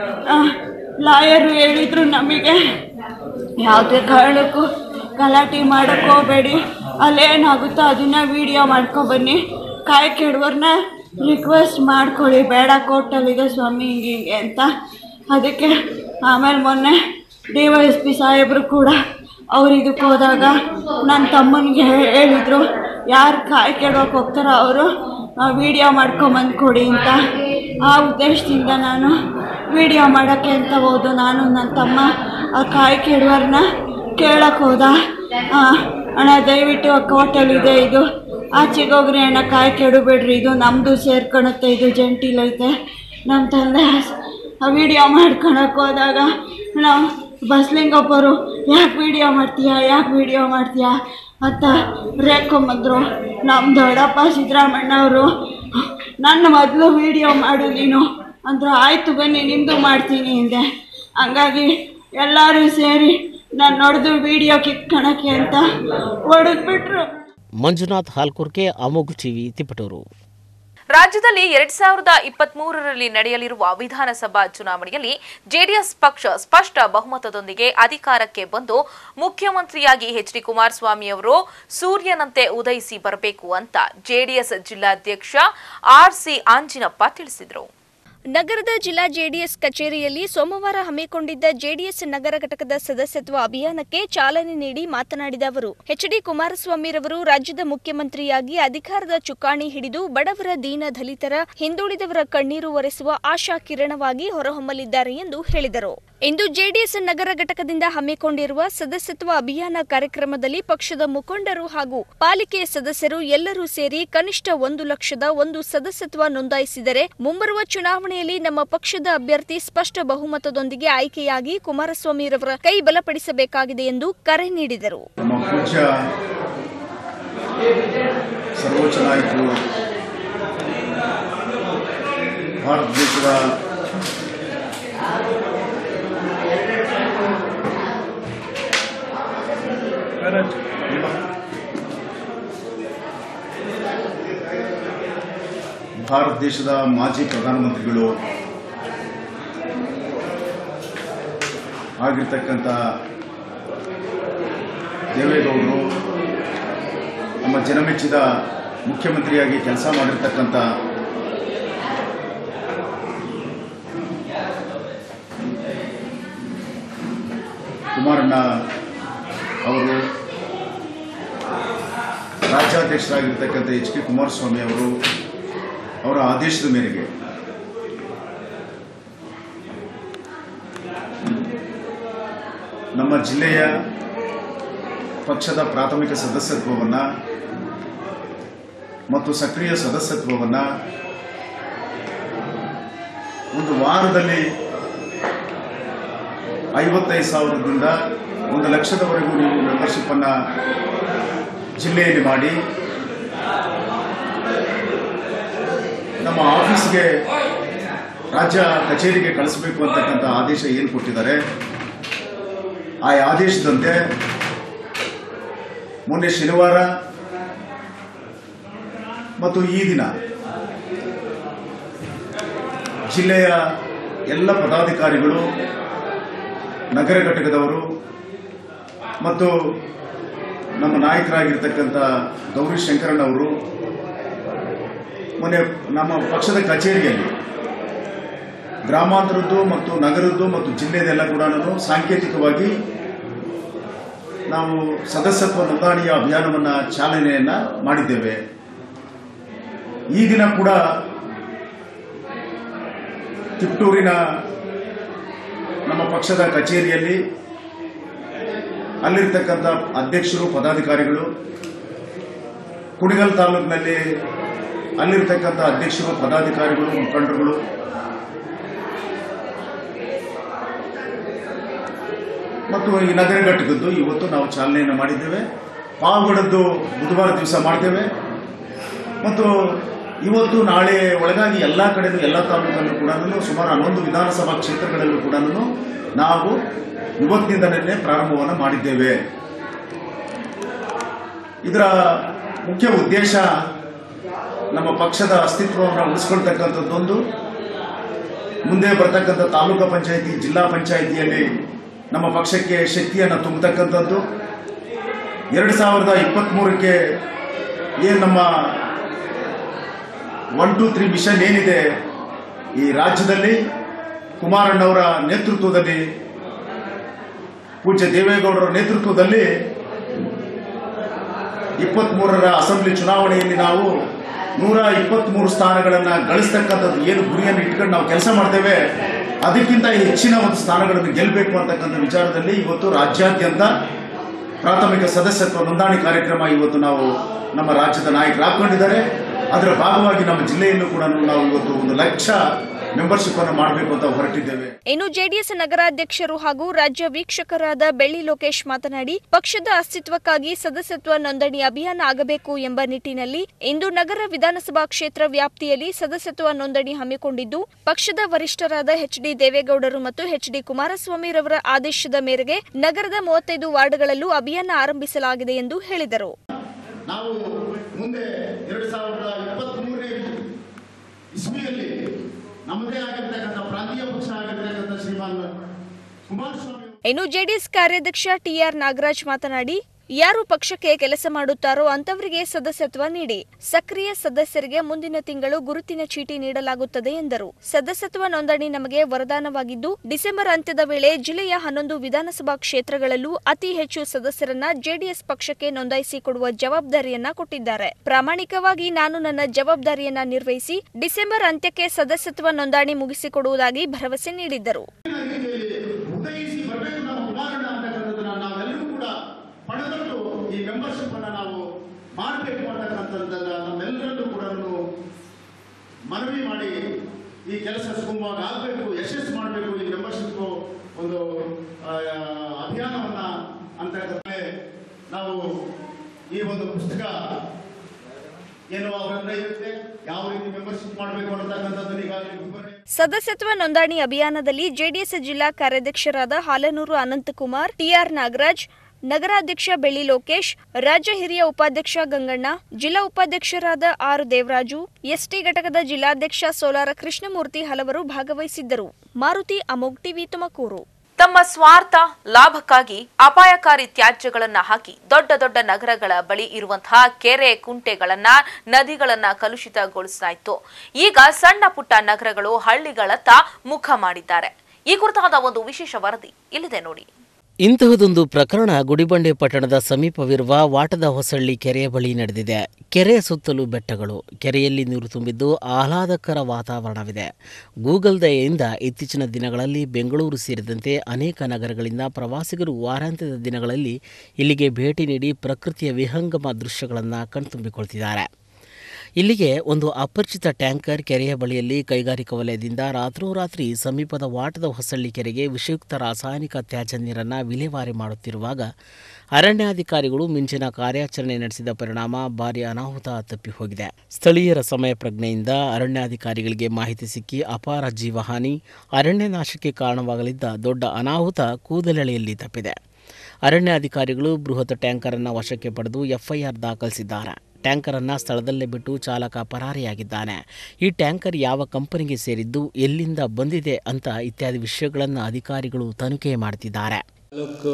ಲಾಯರು ಹೇಳಿದರು ನಮಗೆ ಯಾವುದೇ ಕಾರಣಕ್ಕೂ ಗಲಾಟೆ ಮಾಡೋಕ್ಕೆ ಹೋಗಬೇಡಿ ಅಲ್ಲೇನಾಗುತ್ತೋ ಅದನ್ನು ವೀಡಿಯೋ ಮಾಡ್ಕೊಬನ್ನಿ ಕಾಯಿ ಕೆಡುವವ್ರನ್ನ ರಿಕ್ವೆಸ್ಟ್ ಮಾಡ್ಕೊಳ್ಳಿ ಬೇಡ ಕೋರ್ಟಲ್ಲಿದೆ ಸ್ವಾಮಿ ಹಿಂಗೆ ಹಿಂಗೆ ಅಂತ ಅದಕ್ಕೆ ಆಮೇಲೆ ಮೊನ್ನೆ ಡಿ ವೈ ಎಸ್ ಪಿ ಸಾಹೇಬರು ಕೂಡ ಅವ್ರು ಇದಕ್ಕೆ ಹೋದಾಗ ನನ್ನ ತಮ್ಮನಿಗೆ ಹೇಳಿದರು ಯಾರು ಕಾಯಿ ಕೆಡೋಕೆ ಹೋಗ್ತಾರೋ ಅವರು ವೀಡಿಯೋ ಮಾಡ್ಕೊಂಬಂದು ಕೊಡಿ ಅಂತ ಆ ಉದ್ದೇಶದಿಂದ ನಾನು ವೀಡಿಯೋ ಮಾಡೋಕ್ಕೆ ಅಂತ ಹೋದು ನಾನು ನನ್ನ ತಮ್ಮ ಆ ಕಾಯಿ ಕೆಡುವವ್ರನ್ನ ಕೇಳಕ್ಕೆ ಹೋದ ಆ, ಅಣ್ಣ ದಯವಿಟ್ಟು ಕೋರ್ಟಲ್ಲಿದೆ ಇದು ಆಚೆಗೆ ಹೋಗ್ರಿ ಅಣ್ಣ ಕಾಯಿ ಕೆಡಬೇಡ್ರಿ ಇದು ನಮ್ಮದು ಸೇರ್ಕೊಳುತ್ತೆ ಇದು ಜಂಟಿಲೈತೆ ನಮ್ಮ ತಂದೆ ಆ ವಿಡಿಯೋ ಮಾಡ್ಕೊಳಕ್ಕೆ ಹೋದಾಗ ನಾವು ಬಸ್ಲಿಂಗಪ್ಪರು ಯಾಕೆ ವಿಡಿಯೋ ಮಾಡ್ತೀಯಾ ಯಾಕೆ ವಿಡಿಯೋ ಮಾಡ್ತೀಯಾ ಅಂತ ರೇಕೊಂಬಂದರು ನಮ್ಮ ದೊಡ್ಡಪ್ಪ ಸಿದ್ದರಾಮಣ್ಣ ಅವರು ನನ್ನ ಮೊದಲು ವಿಡಿಯೋ ಮಾಡು ನೀನು ಅಂದರು ಆಯಿತು ಬನ್ನಿ ನಿಮ್ಮದು ಮಾಡ್ತೀನಿ ಹಿಂದೆ ಹಂಗಾಗಿ ಎಲ್ಲರೂ ಸೇರಿ ನಾನು ನೋಡಿದು ವಿಡಿಯೋ ಕಿತ್ಕೊಳಕ್ಕೆ ಅಂತ ಹೊಡೆದ್ಬಿಟ್ರು ಮಂಜುನಾಥ್ ಹಾಲ್ಕುರ್ಕೆ ಅಮೋಘ್ ಟಿವಿ ತಿಪಟೂರು ರಾಜ್ಯದಲ್ಲಿ ಎರಡ್ ಸಾವಿರದ ಇಪ್ಪತ್ತ್ ಮೂರರಲ್ಲಿ ನಡೆಯಲಿರುವ ವಿಧಾನಸಭಾ ಚುನಾವಣೆಯಲ್ಲಿ ಜೆಡಿಎಸ್ ಪಕ್ಷ ಸ್ಪಷ್ಟ ಬಹುಮತದೊಂದಿಗೆ ಅಧಿಕಾರಕ್ಕೆ ಬಂದು ಮುಖ್ಯಮಂತ್ರಿಯಾಗಿ ಎಚ್ ಡಿ ಕುಮಾರಸ್ವಾಮಿ ಅವರು ಸೂರ್ಯನಂತೆ ಉದಯಿಸಿ ಬರಬೇಕು ಅಂತ ಜೆಡಿಎಸ್ ಜಿಲ್ಲಾಧ್ಯಕ್ಷ ಆರ್ ಸಿ ಆಂಜಿನಪ್ಪ ತಿಳಿಸಿದರು ನಗರದ ಜಿಲ್ಲಾ ಜೆಡಿಎಸ್ ಕಚೇರಿಯಲ್ಲಿ ಸೋಮವಾರ ಹಮ್ಮಿಕೊಂಡಿದ್ದ ಜೆಡಿಎಸ್ ನಗರ ಘಟಕದ ಸದಸ್ಯತ್ವ ಅಭಿಯಾನಕ್ಕೆ ಚಾಲನೆ ನೀಡಿ ಮಾತನಾಡಿದ ಅವರು ಎಚ್ಡಿ ಕುಮಾರಸ್ವಾಮಿರವರು ರಾಜ್ಯದ ಮುಖ್ಯಮಂತ್ರಿಯಾಗಿ ಅಧಿಕಾರದ ಚುಕ್ಕಾಣಿ ಹಿಡಿದು ಬಡವರ ದೀನ ದಲಿತರ ಹಿಂದುಳಿದವರ ಕಣ್ಣೀರು ಒರೆಸುವ ಆಶಾ ಕಿರಣವಾಗಿ ಹೊರಹೊಮ್ಮಲಿದ್ದಾರೆ ಎಂದು ಹೇಳಿದರು ಇಂದು ಜೆಡಿಎಸ್ ನಗರ ಘಟಕದಿಂದ ಹಮ್ಮಿಕೊಂಡಿರುವ ಸದಸ್ಯತ್ವ ಅಭಿಯಾನ ಕಾರ್ಯಕ್ರಮದಲ್ಲಿ ಪಕ್ಷದ ಮುಖಂಡರು ಹಾಗೂ ಪಾಲಿಕೆ ಸದಸ್ಯರು ಎಲ್ಲರೂ ಸೇರಿ ಕನಿಷ್ಠ ಒಂದು ಲಕ್ಷದ ಒಂದು ಸದಸ್ಯತ್ವ ನೋಂದಾಯಿಸಿದರೆ ಮುಂಬರುವ ಚುನಾವಣೆಯಲ್ಲಿ ನಮ್ಮ ಪಕ್ಷದ ಅಭ್ಯರ್ಥಿ ಸ್ಪಷ್ಟ ಬಹುಮತದೊಂದಿಗೆ ಆಯ್ಕೆಯಾಗಿ ಕುಮಾರಸ್ವಾಮಿರವರ ಕೈ ಬಲಪಡಿಸಬೇಕಾಗಿದೆ ಎಂದು ಕರೆ ನೀಡಿದರು ನಮ್ಮ ಪೂಜ್ಯ ಸರ್ವೋಚ್ಚ ನಾಯಕರು ಭಾರತ ದೇಶದ ಭಾರತ ದೇಶದ ಮಾಜಿ ಪ್ರಧಾನಮಂತ್ರಿಗಳು ಆಗಿರ್ತಕ್ಕಂಥ ದೇವೇಗೌಡರು ನಮ್ಮ ಜನಮೆಚ್ಚಿದ ಮುಖ್ಯಮಂತ್ರಿಯಾಗಿ ಕೆಲಸ ಮಾಡಿರ್ತಕ್ಕಂಥ ಕುಮಾರಣ್ಣ ಅವರು ರಾಜ್ಯಾಧ್ಯಕ್ಷರಾಗಿರ್ತಕ್ಕಂಥ ಎಚ್ ಕೆ ಕುಮಾರಸ್ವಾಮಿ ಅವರು ಅವರ ಆದೇಶದ ಮೇರೆಗೆ ನಮ್ಮ ಜಿಲ್ಲೆಯ ಪಕ್ಷದ ಪ್ರಾಥಮಿಕ ಸದಸ್ಯತ್ವವನ್ನು ಮತ್ತು ಸಕ್ರಿಯ ಸದಸ್ಯತ್ವವನ್ನು ಒಂದು ವಾರದಲ್ಲಿ ಐವತ್ತೈದು ಸಾವಿರದಿಂದ ಒಂದು ಲಕ್ಷದವರೆಗೂ ನೀವು ಮೆಂಬರ್ಶಿಪ್ಪನ್ನು ಜಿಲ್ಲೆಯಲ್ಲಿ ಮಾಡಿ ನಮ್ಮ ಆಫೀಸ್ಗೆ ರಾಜ್ಯ ಕಚೇರಿಗೆ ಕಳಿಸಬೇಕು ಅಂತಕ್ಕಂಥ ಆದೇಶ ಏನು ಕೊಟ್ಟಿದ್ದಾರೆ ಆ ಆದೇಶದಂತೆ ಮೊನ್ನೆ ಶನಿವಾರ ಮತ್ತು ಈ ದಿನ ಜಿಲ್ಲೆಯ ಎಲ್ಲ ಪದಾಧಿಕಾರಿಗಳು ನಗರ ಘಟಕದವರು ಮತ್ತು ನಮ್ಮ ನಾಯಕರಾಗಿರ್ತಕ್ಕಂಥ ಗೌರಿ ಶಂಕರಣ್ಣವರು ಮೊನ್ನೆ ನಮ್ಮ ಪಕ್ಷದ ಕಚೇರಿಯಲ್ಲಿ ಗ್ರಾಮಾಂತರದ್ದು ಮತ್ತು ನಗರದ್ದು ಮತ್ತು ಜಿಲ್ಲೆದೆಲ್ಲ ಕೂಡ ಸಾಂಕೇತಿಕವಾಗಿ ನಾವು ಸದಸ್ಯತ್ವ ನೋಂದಣಿಯ ಅಭಿಯಾನವನ್ನು ಚಾಲನೆಯನ್ನು ಮಾಡಿದ್ದೇವೆ ಈ ದಿನ ಕೂಡ ತಿಪ್ಟೂರಿನ ನಮ್ಮ ಪಕ್ಷದ ಕಚೇರಿಯಲ್ಲಿ ಅಲ್ಲಿರ್ತಕ್ಕಂಥ ಅಧ್ಯಕ್ಷರು ಪದಾಧಿಕಾರಿಗಳು ಕುಣಿಗಲ್ ತಾಲೂಕಿನಲ್ಲಿ ಅಲ್ಲಿರ್ತಕ್ಕಂಥ ಅಧ್ಯಕ್ಷರು ಪದಾಧಿಕಾರಿಗಳು ಮುಖಂಡರುಗಳು ಮತ್ತು ಈ ನಗರ ಘಟಕದ್ದು ಇವತ್ತು ನಾವು ಚಾಲನೆಯನ್ನು ಮಾಡಿದ್ದೇವೆ ಪಾವಗಡದ್ದು ಬುಧವಾರ ದಿವಸ ಮಾಡ್ತೇವೆ ಮತ್ತು ಇವತ್ತು ನಾಳೆ ಒಳಗಾಗಿ ಎಲ್ಲ ಕಡೆನೂ ಎಲ್ಲ ತಾಲೂಕಲ್ಲೂ ಕೂಡ ಸುಮಾರು ಹನ್ನೊಂದು ವಿಧಾನಸಭಾ ಕ್ಷೇತ್ರಗಳಲ್ಲೂ ಕೂಡ ನಾವು ಇವತ್ತಿನಿಂದಲೇ ಪ್ರಾರಂಭವನ್ನು ಮಾಡಿದ್ದೇವೆ ಇದರ ಮುಖ್ಯ ಉದ್ದೇಶ ನಮ್ಮ ಪಕ್ಷದ ಅಸ್ತಿತ್ವವನ್ನು ಉಳಿಸ್ಕೊಳ್ತಕ್ಕಂಥದ್ದೊಂದು ಮುಂದೆ ಬರ್ತಕ್ಕಂಥ ತಾಲೂಕು ಪಂಚಾಯಿತಿ ಜಿಲ್ಲಾ ಪಂಚಾಯಿತಿಯಲ್ಲಿ ನಮ್ಮ ಪಕ್ಷಕ್ಕೆ ಶಕ್ತಿಯನ್ನು ತುಂಬತಕ್ಕಂಥದ್ದು ಎರಡು ಸಾವಿರದ ಇಪ್ಪತ್ತ್ಮೂರಕ್ಕೆ ಏನು ನಮ್ಮ ಒನ್ ಟು ತ್ರೀ ಮಿಷನ್ ಏನಿದೆ ಈ ರಾಜ್ಯದಲ್ಲಿ ಕುಮಾರಣ್ಣವರ ನೇತೃತ್ವದಲ್ಲಿ ಪೂಜ್ಯ ದೇವೇಗೌಡರ ನೇತೃತ್ವದಲ್ಲಿ ಇಪ್ಪತ್ತ್ಮೂರರ ಅಸೆಂಬ್ಲಿ ಚುನಾವಣೆಯಲ್ಲಿ ನಾವು ನೂರ ಇಪ್ಪತ್ತ್ಮೂರು ಸ್ಥಾನಗಳನ್ನು ಗಳಿಸ್ತಕ್ಕಂಥದ್ದು ಏನು ಗುರಿಯನ್ನು ಇಟ್ಕೊಂಡು ನಾವು ಕೆಲಸ ಮಾಡ್ತೇವೆ ಅದಕ್ಕಿಂತ ಹೆಚ್ಚಿನ ಒಂದು ಸ್ಥಾನಗಳನ್ನು ಗೆಲ್ಲಬೇಕು ಅಂತಕ್ಕಂಥ ವಿಚಾರದಲ್ಲಿ ಇವತ್ತು ರಾಜ್ಯಾದ್ಯಂತ ಪ್ರಾಥಮಿಕ ಸದಸ್ಯತ್ವ ನೋಂದಣಿ ಕಾರ್ಯಕ್ರಮ ಇವತ್ತು ನಾವು ನಮ್ಮ ರಾಜ್ಯದ ನಾಯಕರು ಹಾಕೊಂಡಿದ್ದಾರೆ ಅದರ ಭಾಗವಾಗಿ ನಮ್ಮ ಜಿಲ್ಲೆಯಲ್ಲೂ ಕೂಡ ನಾವು ಇವತ್ತು ಒಂದು ಲಕ್ಷ ಮೆಂಬರ್ಶಿಪ್ ಅನ್ನು ಮಾಡಬೇಕು ಅಂತ ಹೊರಟಿದ್ದೇವೆ ಇನ್ನು ಜೆಡಿಎಸ್ ನಗರಾಧ್ಯಕ್ಷರು ಹಾಗೂ ರಾಜ್ಯ ವೀಕ್ಷಕರಾದ ಬೆಳ್ಳಿ ಲೋಕೇಶ್ ಮಾತನಾಡಿ ಪಕ್ಷದ ಅಸ್ತಿತ್ವಕ್ಕಾಗಿ ಸದಸ್ಯತ್ವ ನೋಂದಣಿ ಅಭಿಯಾನ ಆಗಬೇಕು ಎಂಬ ನಿಟ್ಟಿನಲ್ಲಿ ಇಂದು ನಗರ ವಿಧಾನಸಭಾ ಕ್ಷೇತ್ರ ವ್ಯಾಪ್ತಿಯಲ್ಲಿ ಸದಸ್ಯತ್ವ ನೋಂದಣಿ ಹಮ್ಮಿಕೊಂಡಿದ್ದು ಪಕ್ಷದ ವರಿಷ್ಠರಾದ ಎಚ್ ಡಿ ದೇವೇಗೌಡರು ಮತ್ತು ಎಚ್ ಡಿ ಕುಮಾರಸ್ವಾಮಿರವರ ಆದೇಶದ ಮೇರೆಗೆ ನಗರದ ಮೂವತ್ತೈದು ವಾರ್ಡ್ಗಳಲ್ಲೂ ಅಭಿಯಾನ ಆರಂಭಿಸಲಾಗಿದೆ ಎಂದು ಹೇಳಿದರು ನಾವು ಮುಂದೆ ಎರಡು ಸಾವಿರದ ಇಪ್ಪತ್ತ್ಮೂರನೇ ಇಸ್ವಿಯಲ್ಲಿ ನಮ್ಮದೇ ಆಗಿರ್ತಕ್ಕಂಥ ಪ್ರಾಂತೀಯ ಪಕ್ಷ ಆಗಿರ್ತಕ್ಕಂಥ ಶ್ರೀಮಾನ್ ಕುಮಾರಸ್ವಾಮಿ ಇನ್ನು ಜೆಡಿಎಸ್ ಕಾರ್ಯಾಧ್ಯಕ್ಷ ಟಿಆರ್ ನಾಗರಾಜ್ ಮಾತನಾಡಿ ಯಾರು ಪಕ್ಷಕ್ಕೆ ಕೆಲಸ ಮಾಡುತ್ತಾರೋ ಅಂತವರಿಗೆ ಸದಸ್ಯತ್ವ ನೀಡಿ ಸಕ್ರಿಯ ಸದಸ್ಯರಿಗೆ ಮುಂದಿನ ತಿಂಗಳು ಗುರುತಿನ ಚೀಟಿ ನೀಡಲಾಗುತ್ತದೆ ಎಂದರು ಸದಸ್ಯತ್ವ ನೋಂದಣಿ ನಮಗೆ ವರದಾನವಾಗಿದ್ದು ಡಿಸೆಂಬರ್ ಅಂತ್ಯದ ವೇಳೆ ಜಿಲ್ಲೆಯ ಹನ್ನೊಂದು ವಿಧಾನಸಭಾ ಕ್ಷೇತ್ರಗಳಲ್ಲೂ ಅತಿ ಹೆಚ್ಚು ಸದಸ್ಯರನ್ನ ಜೆಡಿಎಸ್ ಪಕ್ಷಕ್ಕೆ ನೋಂದಾಯಿಸಿಕೊಡುವ ಜವಾಬ್ದಾರಿಯನ್ನ ಕೊಟ್ಟಿದ್ದಾರೆ ಪ್ರಾಮಾಣಿಕವಾಗಿ ನಾನು ನನ್ನ ಜವಾಬ್ದಾರಿಯನ್ನ ನಿರ್ವಹಿಸಿ ಡಿಸೆಂಬರ್ ಅಂತ್ಯಕ್ಕೆ ಸದಸ್ಯತ್ವ ನೋಂದಣಿ ಮುಗಿಸಿಕೊಡುವುದಾಗಿ ಭರವಸೆ ನೀಡಿದ್ದರು ಉದಯಿಸಿ ಬರಬೇಕು ನಮ್ಮ ಕುಮಾರಣ್ಣ ಅಂತಕ್ಕಂಥದ್ದನ್ನ ನಾವೆಲ್ಲರೂ ಕೂಡ ಪಡೆದಟ್ಟು ಈ ಮೆಂಬರ್ಶಿಪ್ ಅನ್ನ ನಾವು ಮಾಡಬೇಕು ಅಂತಕ್ಕಂಥದ್ದನ್ನ ನಮ್ಮೆಲ್ಲರಲ್ಲೂ ಕೂಡ ಮನವಿ ಮಾಡಿ ಈ ಕೆಲಸ ಸುಗಮವಾಗಿ ಆಗಬೇಕು ಯಶಸ್ಸು ಮಾಡಬೇಕು ಈ ಮೆಂಬರ್ಶಿಪ್ ಒಂದು ಆ, ಅಭಿಯಾನವನ್ನ ಅಂತಕ್ಕಂಥ ನಾವು ಈ ಒಂದು ಪುಸ್ತಕ ಏನು ಅವರ ಹತ್ರ ಇರುತ್ತೆ ಯಾವ ರೀತಿ ಮೆಂಬರ್ಶಿಪ್ ಮಾಡಬೇಕು ಅನ್ನತಕ್ಕಂಥದ್ದನ್ನ ಈಗಾಗಲೇ ವಿವರಣೆ ಸದಸ್ಯತ್ವ ನೋಂದಣಿ ಅಭಿಯಾನದಲ್ಲಿ ಜೆಡಿಎಸ್ ಜಿಲ್ಲಾ ಕಾರ್ಯಾಧ್ಯಕ್ಷರಾದ ಹಾಲನೂರು ಅನಂತಕುಮಾರ್ ಟಿಆರ್ ನಾಗರಾಜ್ ನಗರಾಧ್ಯಕ್ಷ ಬೆಳ್ಳಿ ಲೋಕೇಶ್ ರಾಜ್ಯ ಹಿರಿಯ ಉಪಾಧ್ಯಕ್ಷ ಗಂಗಣ್ಣ ಜಿಲ್ಲಾ ಉಪಾಧ್ಯಕ್ಷರಾದ ಆರ್ ದೇವರಾಜು ಎಸ್ಟಿ ಘಟಕದ ಜಿಲ್ಲಾಧ್ಯಕ್ಷ ಸೋಲಾರ ಕೃಷ್ಣಮೂರ್ತಿ ಹಲವರು ಭಾಗವಹಿಸಿದ್ದರು ಮಾರುತಿ ಅಮೋಗ್ ಟಿವಿ ತುಮಕೂರು ತಮ್ಮ ಸ್ವಾರ್ಥ ಲಾಭಕ್ಕಾಗಿ ಅಪಾಯಕಾರಿ ತ್ಯಾಜ್ಯಗಳನ್ನ ಹಾಕಿ ದೊಡ್ಡ ದೊಡ್ಡ ನಗರಗಳ ಬಳಿ ಇರುವಂತಹ ಕೆರೆ ಕುಂಟೆಗಳನ್ನ ನದಿಗಳನ್ನ ಕಲುಷಿತಗೊಳಿಸಲಾಯಿತು ಈಗ ಸಣ್ಣ ಪುಟ್ಟ ನಗರಗಳು ಹಳ್ಳಿಗಳತ್ತ ಮುಖ ಮಾಡಿದ್ದಾರೆ ಈ ಕುರಿತಾದ ಒಂದು ವಿಶೇಷ ವರದಿ ಇಲ್ಲಿದೆ ನೋಡಿ ಇಂತಹದೊಂದು ಪ್ರಕರಣ ಗುಡಿಬಂಡೆ ಪಟ್ಟಣದ ಸಮೀಪವಿರುವ ವಾಟದ ಹೊಸಳ್ಳಿ ಕೆರೆಯ ಬಳಿ ನಡೆದಿದೆ ಕೆರೆಯ ಸುತ್ತಲೂ ಬೆಟ್ಟಗಳು ಕೆರೆಯಲ್ಲಿ ನೀರು ತುಂಬಿದ್ದು ಆಹ್ಲಾದಕರ ವಾತಾವರಣವಿದೆ ಗೂಗಲ್ ದಯೆಯಿಂದ ಇತ್ತೀಚಿನ ದಿನಗಳಲ್ಲಿ ಬೆಂಗಳೂರು ಸೇರಿದಂತೆ ಅನೇಕ ನಗರಗಳಿಂದ ಪ್ರವಾಸಿಗರು ವಾರಾಂತ್ಯದ ದಿನಗಳಲ್ಲಿ ಇಲ್ಲಿಗೆ ಭೇಟಿ ನೀಡಿ ಪ್ರಕೃತಿಯ ವಿಹಂಗಮ ದೃಶ್ಯಗಳನ್ನು ಕಣ್ತುಂಬಿಕೊಳ್ತಿದ್ದಾರೆ ಇಲ್ಲಿಗೆ ಒಂದು ಅಪರಿಚಿತ ಟ್ಯಾಂಕರ್ ಕೆರೆಯ ಬಳಿಯಲ್ಲಿ ಕೈಗಾರಿಕಾ ವಲಯದಿಂದ ರಾತ್ರೋರಾತ್ರಿ ಸಮೀಪದ ವಾಟದ ಹೊಸಳ್ಳಿ ಕೆರೆಗೆ ವಿಷಯುಕ್ತ ರಾಸಾಯನಿಕ ತ್ಯಾಜ್ಯ ನೀರನ್ನು ವಿಲೇವಾರಿ ಮಾಡುತ್ತಿರುವಾಗ ಅರಣ್ಯಾಧಿಕಾರಿಗಳು ಮಿಂಚಿನ ಕಾರ್ಯಾಚರಣೆ ನಡೆಸಿದ ಪರಿಣಾಮ ಭಾರಿ ಅನಾಹುತ ತಪ್ಪಿ ಹೋಗಿದೆ ಸ್ಥಳೀಯರ ಸಮಯ ಪ್ರಜ್ಞೆಯಿಂದ ಅರಣ್ಯಾಧಿಕಾರಿಗಳಿಗೆ ಮಾಹಿತಿ ಸಿಕ್ಕಿ ಅಪಾರ ಜೀವಹಾನಿ ಅರಣ್ಯ ನಾಶಕ್ಕೆ ಕಾರಣವಾಗಲಿದ್ದ ದೊಡ್ಡ ಅನಾಹುತ ಕೂದಲೆಳೆಯಲ್ಲಿ ತಪ್ಪಿದೆ ಅರಣ್ಯಾಧಿಕಾರಿಗಳು ಬೃಹತ್ ಟ್ಯಾಂಕರನ್ನು ವಶಕ್ಕೆ ಪಡೆದು ಎಫ್ಐಆರ್ ದಾಖಲಿಸಿದ್ದಾರೆ ಟ್ಯಾಂಕರನ್ನು ಸ್ಥಳದಲ್ಲೇ ಬಿಟ್ಟು ಚಾಲಕ ಪರಾರಿಯಾಗಿದ್ದಾನೆ ಈ ಟ್ಯಾಂಕರ್ ಯಾವ ಕಂಪನಿಗೆ ಸೇರಿದ್ದು ಎಲ್ಲಿಂದ ಬಂದಿದೆ ಅಂತ ಇತ್ಯಾದಿ ವಿಷಯಗಳನ್ನು ಅಧಿಕಾರಿಗಳು ತನಿಖೆ ಮಾಡ್ತಿದ್ದಾರೆ ತಾಲೂಕು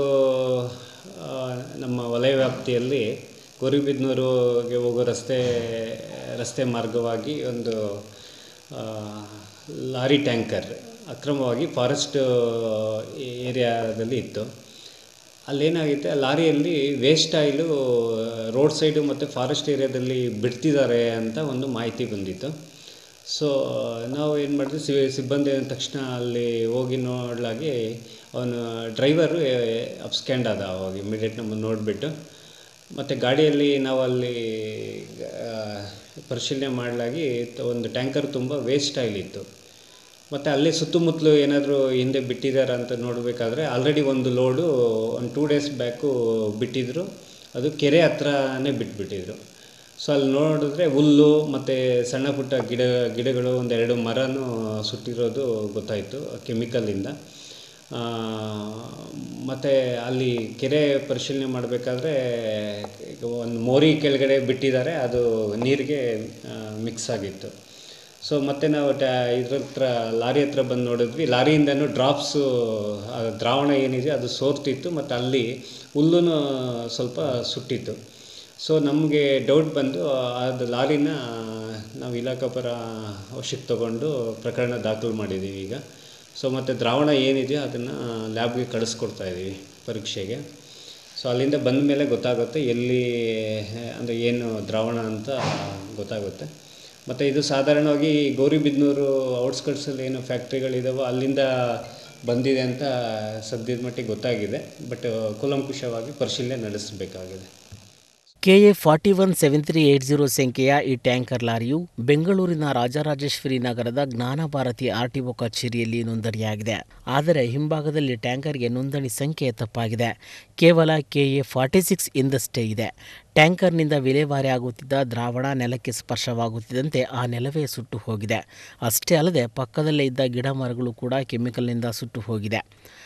ಆ, ನಮ್ಮ ವಲಯ ವ್ಯಾಪ್ತಿಯಲ್ಲಿ ಗೌರಿಬಿದನೂರಿಗೆ ಹೋಗೋ ರಸ್ತೆ ರಸ್ತೆ ಮಾರ್ಗವಾಗಿ ಒಂದು ಆ, ಲಾರಿ ಟ್ಯಾಂಕರ್ ಅಕ್ರಮವಾಗಿ ಫಾರೆಸ್ಟ್ ಏರಿಯಾದಲ್ಲಿ ಇತ್ತು ಅಲ್ಲೇನಾಗಿತ್ತು ಆ ಲಾರಿಯಲ್ಲಿ ವೇಸ್ಟ್ ಆಯಿಲು ರೋಡ್ ಸೈಡು ಮತ್ತು ಫಾರೆಸ್ಟ್ ಏರಿಯಾದಲ್ಲಿ ಬಿಡ್ತಿದ್ದಾರೆ ಅಂತ ಒಂದು ಮಾಹಿತಿ ಬಂದಿತ್ತು ಸೊ ನಾವು ಏನು ಮಾಡಿದ್ವಿ ಸಿ ಸಿಬ್ಬಂದಿ ಅಂದ ತಕ್ಷಣ ಅಲ್ಲಿ ಹೋಗಿ ನೋಡಲಾಗಿ ಅವನು ಡ್ರೈವರು ಅಪ್ಸ್ಕ್ಯಾಂಡ್ ಆದ ಅವಾಗ ಇಮಿಡಿಯೇಟ್ ನಮ್ಮನ್ನು ನೋಡಿಬಿಟ್ಟು ಮತ್ತು ಗಾಡಿಯಲ್ಲಿ ನಾವು ಅಲ್ಲಿ ಆ, ಪರಿಶೀಲನೆ ಮಾಡಲಾಗಿ ಒಂದು ಟ್ಯಾಂಕರ್ ತುಂಬ ವೇಸ್ಟ್ ಆಯಿಲ್ ಇತ್ತು ಮತ್ತು ಅಲ್ಲಿ ಸುತ್ತಮುತ್ತಲು ಏನಾದರೂ ಹಿಂದೆ ಬಿಟ್ಟಿದ್ದಾರೆ ಅಂತ ನೋಡಬೇಕಾದ್ರೆ ಆಲ್ರೆಡಿ ಒಂದು ಲೋಡು ಒಂದು ಟೂ ಡೇಸ್ ಬ್ಯಾಕು ಬಿಟ್ಟಿದ್ರು ಅದು ಕೆರೆ ಹತ್ರನೇ ಬಿಟ್ಬಿಟ್ಟಿದ್ರು ಸೊ ಅಲ್ಲಿ ನೋಡಿದ್ರೆ ಹುಲ್ಲು ಮತ್ತು ಸಣ್ಣ ಪುಟ್ಟ ಗಿಡ ಗಿಡಗಳು ಒಂದೆರಡು ಮರನೂ ಸುಟ್ಟಿರೋದು ಗೊತ್ತಾಯಿತು ಕೆಮಿಕಲಿಂದ ಮತ್ತು ಅಲ್ಲಿ ಕೆರೆ ಪರಿಶೀಲನೆ ಮಾಡಬೇಕಾದ್ರೆ ಒಂದು ಮೋರಿ ಕೆಳಗಡೆ ಬಿಟ್ಟಿದ್ದಾರೆ ಅದು ನೀರಿಗೆ ಮಿಕ್ಸ್ ಆಗಿತ್ತು ಸೊ ಮತ್ತೆ ನಾವು ಟ್ಯಾ ಇದ್ರ ಹತ್ರ ಲಾರಿ ಹತ್ರ ಬಂದು ನೋಡಿದ್ವಿ ಲಾರಿಯಿಂದನೂ ಡ್ರಾಪ್ಸು ದ್ರಾವಣ ಏನಿದೆ ಅದು ಸೋರ್ತಿತ್ತು ಮತ್ತು ಅಲ್ಲಿ ಹುಲ್ಲೂ ಸ್ವಲ್ಪ ಸುಟ್ಟಿತ್ತು ಸೊ ನಮಗೆ ಡೌಟ್ ಬಂದು ಅದು ಲಾರಿನ ನಾವು ಇಲಾಖಾಪರ ವಶಕ್ಕೆ ತಗೊಂಡು ಪ್ರಕರಣ ದಾಖಲು ಮಾಡಿದ್ದೀವಿ ಈಗ ಸೊ ಮತ್ತು ದ್ರಾವಣ ಏನಿದೆಯೋ ಅದನ್ನು ಲ್ಯಾಬ್ಗೆ ಕಳಿಸ್ಕೊಡ್ತಾ ಇದ್ದೀವಿ ಪರೀಕ್ಷೆಗೆ ಸೊ ಅಲ್ಲಿಂದ ಬಂದ ಮೇಲೆ ಗೊತ್ತಾಗುತ್ತೆ ಎಲ್ಲಿ ಅಂದರೆ ಏನು ದ್ರಾವಣ ಅಂತ ಗೊತ್ತಾಗುತ್ತೆ ಮತ್ತು ಇದು ಸಾಧಾರಣವಾಗಿ ಗೌರಿಬಿದನೂರು ಔಟ್ಸ್ಕಟ್ಸಲ್ಲಿ ಏನು ಫ್ಯಾಕ್ಟ್ರಿಗಳಿದಾವೋ ಅಲ್ಲಿಂದ ಬಂದಿದೆ ಅಂತ ಸದ್ಯದ ಮಟ್ಟಿಗೆ ಗೊತ್ತಾಗಿದೆ ಬಟ್ ಕೂಲಂಕುಷವಾಗಿ ಪರಿಶೀಲನೆ ನಡೆಸಬೇಕಾಗಿದೆ KA forty one seven three eight zero ಸಂಖ್ಯೆಯ ಈ ಟ್ಯಾಂಕರ್ ಲಾರಿಯು ಬೆಂಗಳೂರಿನ ರಾಜರಾಜೇಶ್ವರಿ ನಗರದ ಜ್ಞಾನಭಾರತಿ ಆರ್ಟಿಒ ಕಚೇರಿಯಲ್ಲಿ ನೋಂದಣಿಯಾಗಿದೆ ಆದರೆ ಹಿಂಭಾಗದಲ್ಲಿ ಟ್ಯಾಂಕರ್ಗೆ ನೋಂದಣಿ ಸಂಖ್ಯೆ ತಪ್ಪಾಗಿದೆ ಕೇವಲ ಕೆಎ ಫಾರ್ಟಿ ಸಿಕ್ಸ್ ಎಂದಷ್ಟೇ ಇದೆ ಟ್ಯಾಂಕರ್ನಿಂದ ವಿಲೇವಾರಿ ಆಗುತ್ತಿದ್ದ ದ್ರಾವಣ ನೆಲಕ್ಕೆ ಸ್ಪರ್ಶವಾಗುತ್ತಿದ್ದಂತೆ ಆ ನೆಲವೇ ಸುಟ್ಟು ಹೋಗಿದೆ ಅಷ್ಟೇ ಅಲ್ಲದೆ ಪಕ್ಕದಲ್ಲೇ ಇದ್ದ ಗಿಡ ಮರಗಳು ಕೂಡ ಕೆಮಿಕಲ್ನಿಂದ ಸುಟ್ಟು ಹೋಗಿದೆ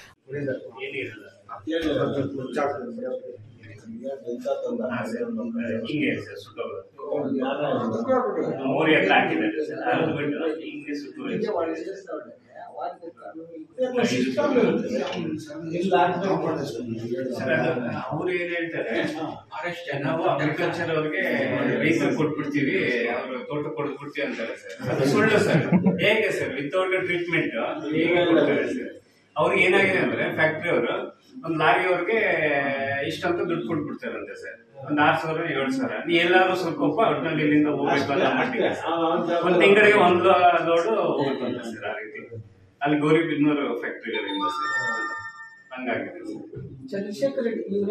ಹಿಂಗೆ ಸರ್ ಸುಟ್ಟೋಗೋದು ಮೋರಿ ಹತ್ರ ಹಾಕಿದ್ದಾರೆ ಸರ್ ಅದು ಬಿಟ್ಟು ಹಿಂಗೆ ಸುಟ್ಟು ಸರ್ ಅದು ಅವ್ರು ಏನ್ ಹೇಳ್ತಾರೆ ನಾವು ಅಗ್ರಿಕಲ್ಚರ್ ಅವ್ರಿಗೆ ವೆಹಿಕಲ್ ಕೊಟ್ಬಿಡ್ತೀವಿ ಅವರು ತೋಟ ಕೊಡ್ಬಿಡ್ತೀವಿ ಅಂತಾರೆ ಸರ್ ಅದು ಸುಳ್ಳು ಸರ್ ಹೇಗೆ ಸರ್ ವಿತೌಟ್ ಟ್ರೀಟ್ಮೆಂಟ್ ಹೇಗೆ ಕೊಡ್ತಾರೆ ಸರ್ ಅವ್ರಿಗೆ ಏನಾಗಿದೆ ಅಂದ್ರೆ ಫ್ಯಾಕ್ಟ್ರಿ ಅವರು ಒಂದು ಲಾರಿ ಅವ್ರಿಗೆ ಇಷ್ಟಂತ ದುಡ್ಡು ಕೊಟ್ಬಿಡ್ತಾರಂತೆ ಸರ್ ಒಂದ್ ಆರ್ ಸಾವಿರ ಏಳು ಸಾವಿರ ನೀ ಎಲ್ಲಾದ್ರೂ ಸ್ವಲ್ಪ ಒಟ್ಟಿನಲ್ಲಿ ಇಲ್ಲಿಂದ ಹೋಗ್ಬೇಕು ಅಂತ ಮಟ್ಟಿಗೆ ಒಂದ್ ತಿಂಗಳಿಗೆ ಒಂದು ಲೋಡು ಹೋಗುತ್ತಂತೆ ಸರ್ ಆ ರೀತಿ ಅಲ್ಲಿ ಗೌರಿಬಿದ್ನೂರು ಫ್ಯಾಕ್ಟ್ರಿಗಳಿಂದ ಸರ್ ಹಂಗಾಗಿದೆ ಸರ್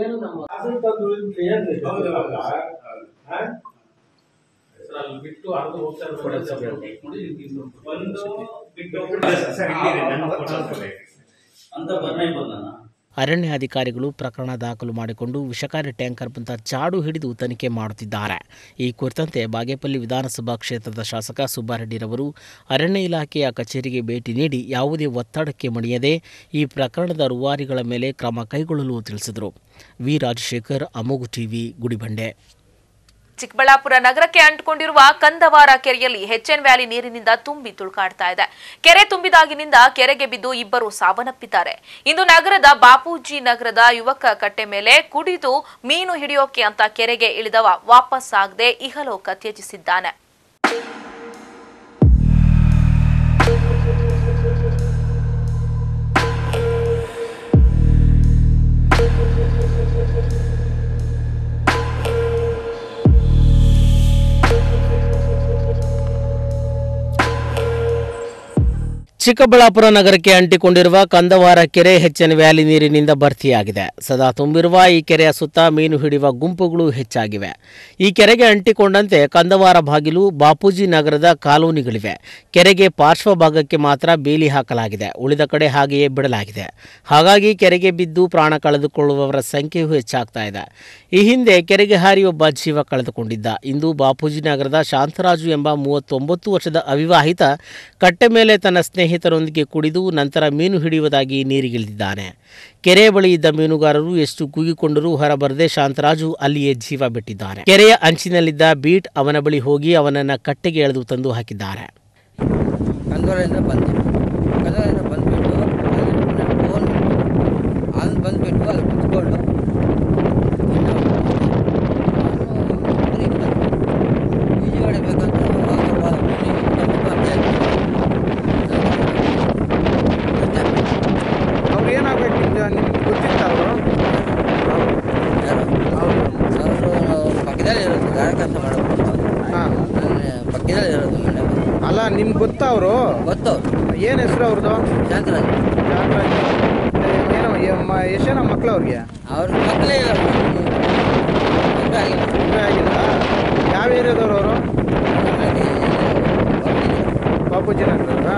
ಹೌದು, ಹೌದು, ಹೌದು. ಒಂದು ಬಿಟ್ಟು ಹೋಗ್ಬಿಡ್ತಾರೆ ಸರ್. ಸರ್ ಇಲ್ಲಿದೆ ನನ್ನ ಫೋಟೋ ಇದೆ. ಅರಣ್ಯಾಧಿಕಾರಿಗಳು ಪ್ರಕರಣ ದಾಖಲು ಮಾಡಿಕೊಂಡು ವಿಷಕಾರಿ ಟ್ಯಾಂಕರ್ ಬಂದ ಜಾಡು ಹಿಡಿದು ತನಿಖೆ ಮಾಡುತ್ತಿದ್ದಾರೆ ಈ ಕುರಿತಂತೆ ಬಾಗೇಪಲ್ಲಿ ವಿಧಾನಸಭಾ ಕ್ಷೇತ್ರದ ಶಾಸಕ ಸುಬ್ಬಾರೆಡ್ಡಿರವರು ಅರಣ್ಯ ಇಲಾಖೆಯ ಕಚೇರಿಗೆ ಭೇಟಿ ನೀಡಿ ಯಾವುದೇ ಒತ್ತಡಕ್ಕೆ ಮಣಿಯದೆ ಈ ಪ್ರಕರಣದ ರೂವಾರಿಗಳ ಮೇಲೆ ಕ್ರಮ ಕೈಗೊಳ್ಳಲು ತಿಳಿಸಿದರು ವಿ ರಾಜಶೇಖರ್ ಅಮೋಗು ಟಿವಿ ಗುಡಿಬಂಡೆ ಚಿಕ್ಕಬಳ್ಳಾಪುರ ನಗರಕ್ಕೆ ಅಂಟಿಕೊಂಡಿರುವ ಕಂದವಾರ ಕೆರೆಯಲ್ಲಿ ಎಚ್ಎನ್ ವ್ಯಾಲಿ ನೀರಿನಿಂದ ತುಂಬಿ ತುಳುಕಾಡ್ತಾ ಇದೆ ಕೆರೆ ತುಂಬಿದಾಗಿನಿಂದ ಕೆರೆಗೆ ಬಿದ್ದು ಇಬ್ಬರು ಸಾವನ್ನಪ್ಪಿದ್ದಾರೆ ಇಂದು ನಗರದ ಬಾಪೂಜಿ ನಗರದ ಯುವಕ ಕಟ್ಟೆ ಮೇಲೆ ಕುಡಿದು ಮೀನು ಹಿಡಿಯೋಕೆ ಅಂತ ಕೆರೆಗೆ ಇಳಿದವ ವಾಪಸ್ ಆಗದೆ ಇಹಲೋಕ ತ್ಯಜಿಸಿದ್ದಾನೆ ಚಿಕ್ಕಬಳ್ಳಾಪುರ ನಗರಕ್ಕೆ ಅಂಟಿಕೊಂಡಿರುವ ಕಂದವಾರ ಕೆರೆ ಹೆಚ್ಚಿನ ವ್ಯಾಲಿ ನೀರಿನಿಂದ ಭರ್ತಿಯಾಗಿದೆ ಸದಾ ತುಂಬಿರುವ ಈ ಕೆರೆಯ ಸುತ್ತ ಮೀನು ಹಿಡಿಯುವ ಗುಂಪುಗಳು ಹೆಚ್ಚಾಗಿವೆ ಈ ಕೆರೆಗೆ ಅಂಟಿಕೊಂಡಂತೆ ಕಂದವಾರ ಬಾಗಿಲು ಬಾಪೂಜಿ ನಗರದ ಕಾಲೋನಿಗಳಿವೆ ಕೆರೆಗೆ ಪಾರ್ಶ್ವ ಭಾಗಕ್ಕೆ ಮಾತ್ರ ಬೇಲಿ ಹಾಕಲಾಗಿದೆ ಉಳಿದ ಕಡೆ ಹಾಗೆಯೇ ಬಿಡಲಾಗಿದೆ ಹಾಗಾಗಿ ಕೆರೆಗೆ ಬಿದ್ದು ಪ್ರಾಣ ಕಳೆದುಕೊಳ್ಳುವವರ ಸಂಖ್ಯೆಯೂ ಹೆಚ್ಚಾಗ್ತಾ ಇದೆ ಈ ಹಿಂದೆ ಕೆರೆಗೆ ಹಾರಿ ಒಬ್ಬ ಜೀವ ಕಳೆದುಕೊಂಡಿದ್ದ ಇಂದು ಬಾಪೂಜಿ ನಗರದ ಶಾಂತರಾಜು ಎಂಬ ಮೂವತ್ತೊಂಬತ್ತು ವರ್ಷದ ಅವಿವಾಹಿತ ಕಟ್ಟೆ ಮೇಲೆ ತನ್ನ ಸ್ನೇಹಿತರೊಂದಿಗೆ ಕುಡಿದು ನಂತರ ಮೀನು ಹಿಡಿಯುವುದಾಗಿ ನೀರಿಗಿಳಿದಿದ್ದಾನೆ ಕೆರೆ ಬಳಿ ಇದ್ದ ಮೀನುಗಾರರು ಎಷ್ಟು ಕೂಗಿಕೊಂಡರೂ ಹೊರಬರದೆ ಶಾಂತರಾಜು ಅಲ್ಲಿಯೇ ಜೀವ ಬಿಟ್ಟಿದ್ದಾನೆ ಕೆರೆಯ ಅಂಚಿನಲ್ಲಿದ್ದ ಬೀಟ್ ಅವನ ಬಳಿ ಹೋಗಿ ಅವನನ್ನ ಕಟ್ಟೆಗೆ ಎಳೆದು ತಂದು ಹಾಕಿದ್ದಾರೆ ಕಂದೂರಿಂದ ಬಂದೆ ಕಂದೂರಿಂದ ಬಂದುಬಿಟ್ಟು ಅಲ್ಲಿ ಫೋನ್ ಅಲ್ಲಿ ಬಂದುಬಿಟ್ಟು ಅಲ್ಲಿ ಕುತ್ಕೊಂಡು ಈಜು ಹೊಡಿಬೇಕಂತ ಅವ್ರು ಏನಾಗಬೇಕು ನಿಮ್ಗೆ ನಿಮ್ಗೆ ಗೊತ್ತಿತ್ತ ಅವರು ಅವರು ಪಕ್ಕದಲ್ಲಿ ಇರೋದು ಗಾಳಿ ಕೆಲಸ ಮಾಡೋದು ಹಾಂ ಪಕ್ಕದಲ್ಲಿ ಇರೋದು ಮನೆ ಅಲ್ಲ ನಿಮ್ಗೆ ಗೊತ್ತಾ ಅವರು ಗೊತ್ತು ಏನು ಹೆಸರು ಅವ್ರದ್ದು ಶಾಂತರಾಜ್ ಏನೋ ಎಷ್ಟು ಜನ ಮಕ್ಳು ಅವ್ರಿಗೆ ಅವ್ರ ಮಕ್ಕಳೇ ಇಲ್ಲ ಮದುವೆ ಆಗಿಲ್ಲ ಮದುವೆ ಆಗಿಲ್ಲ ಯಾವ ಏರಿಯಾದವ್ರು ಅವರು ಹಾಗಾಗಿ ಬಾಪೂಜಿ ನಗರದ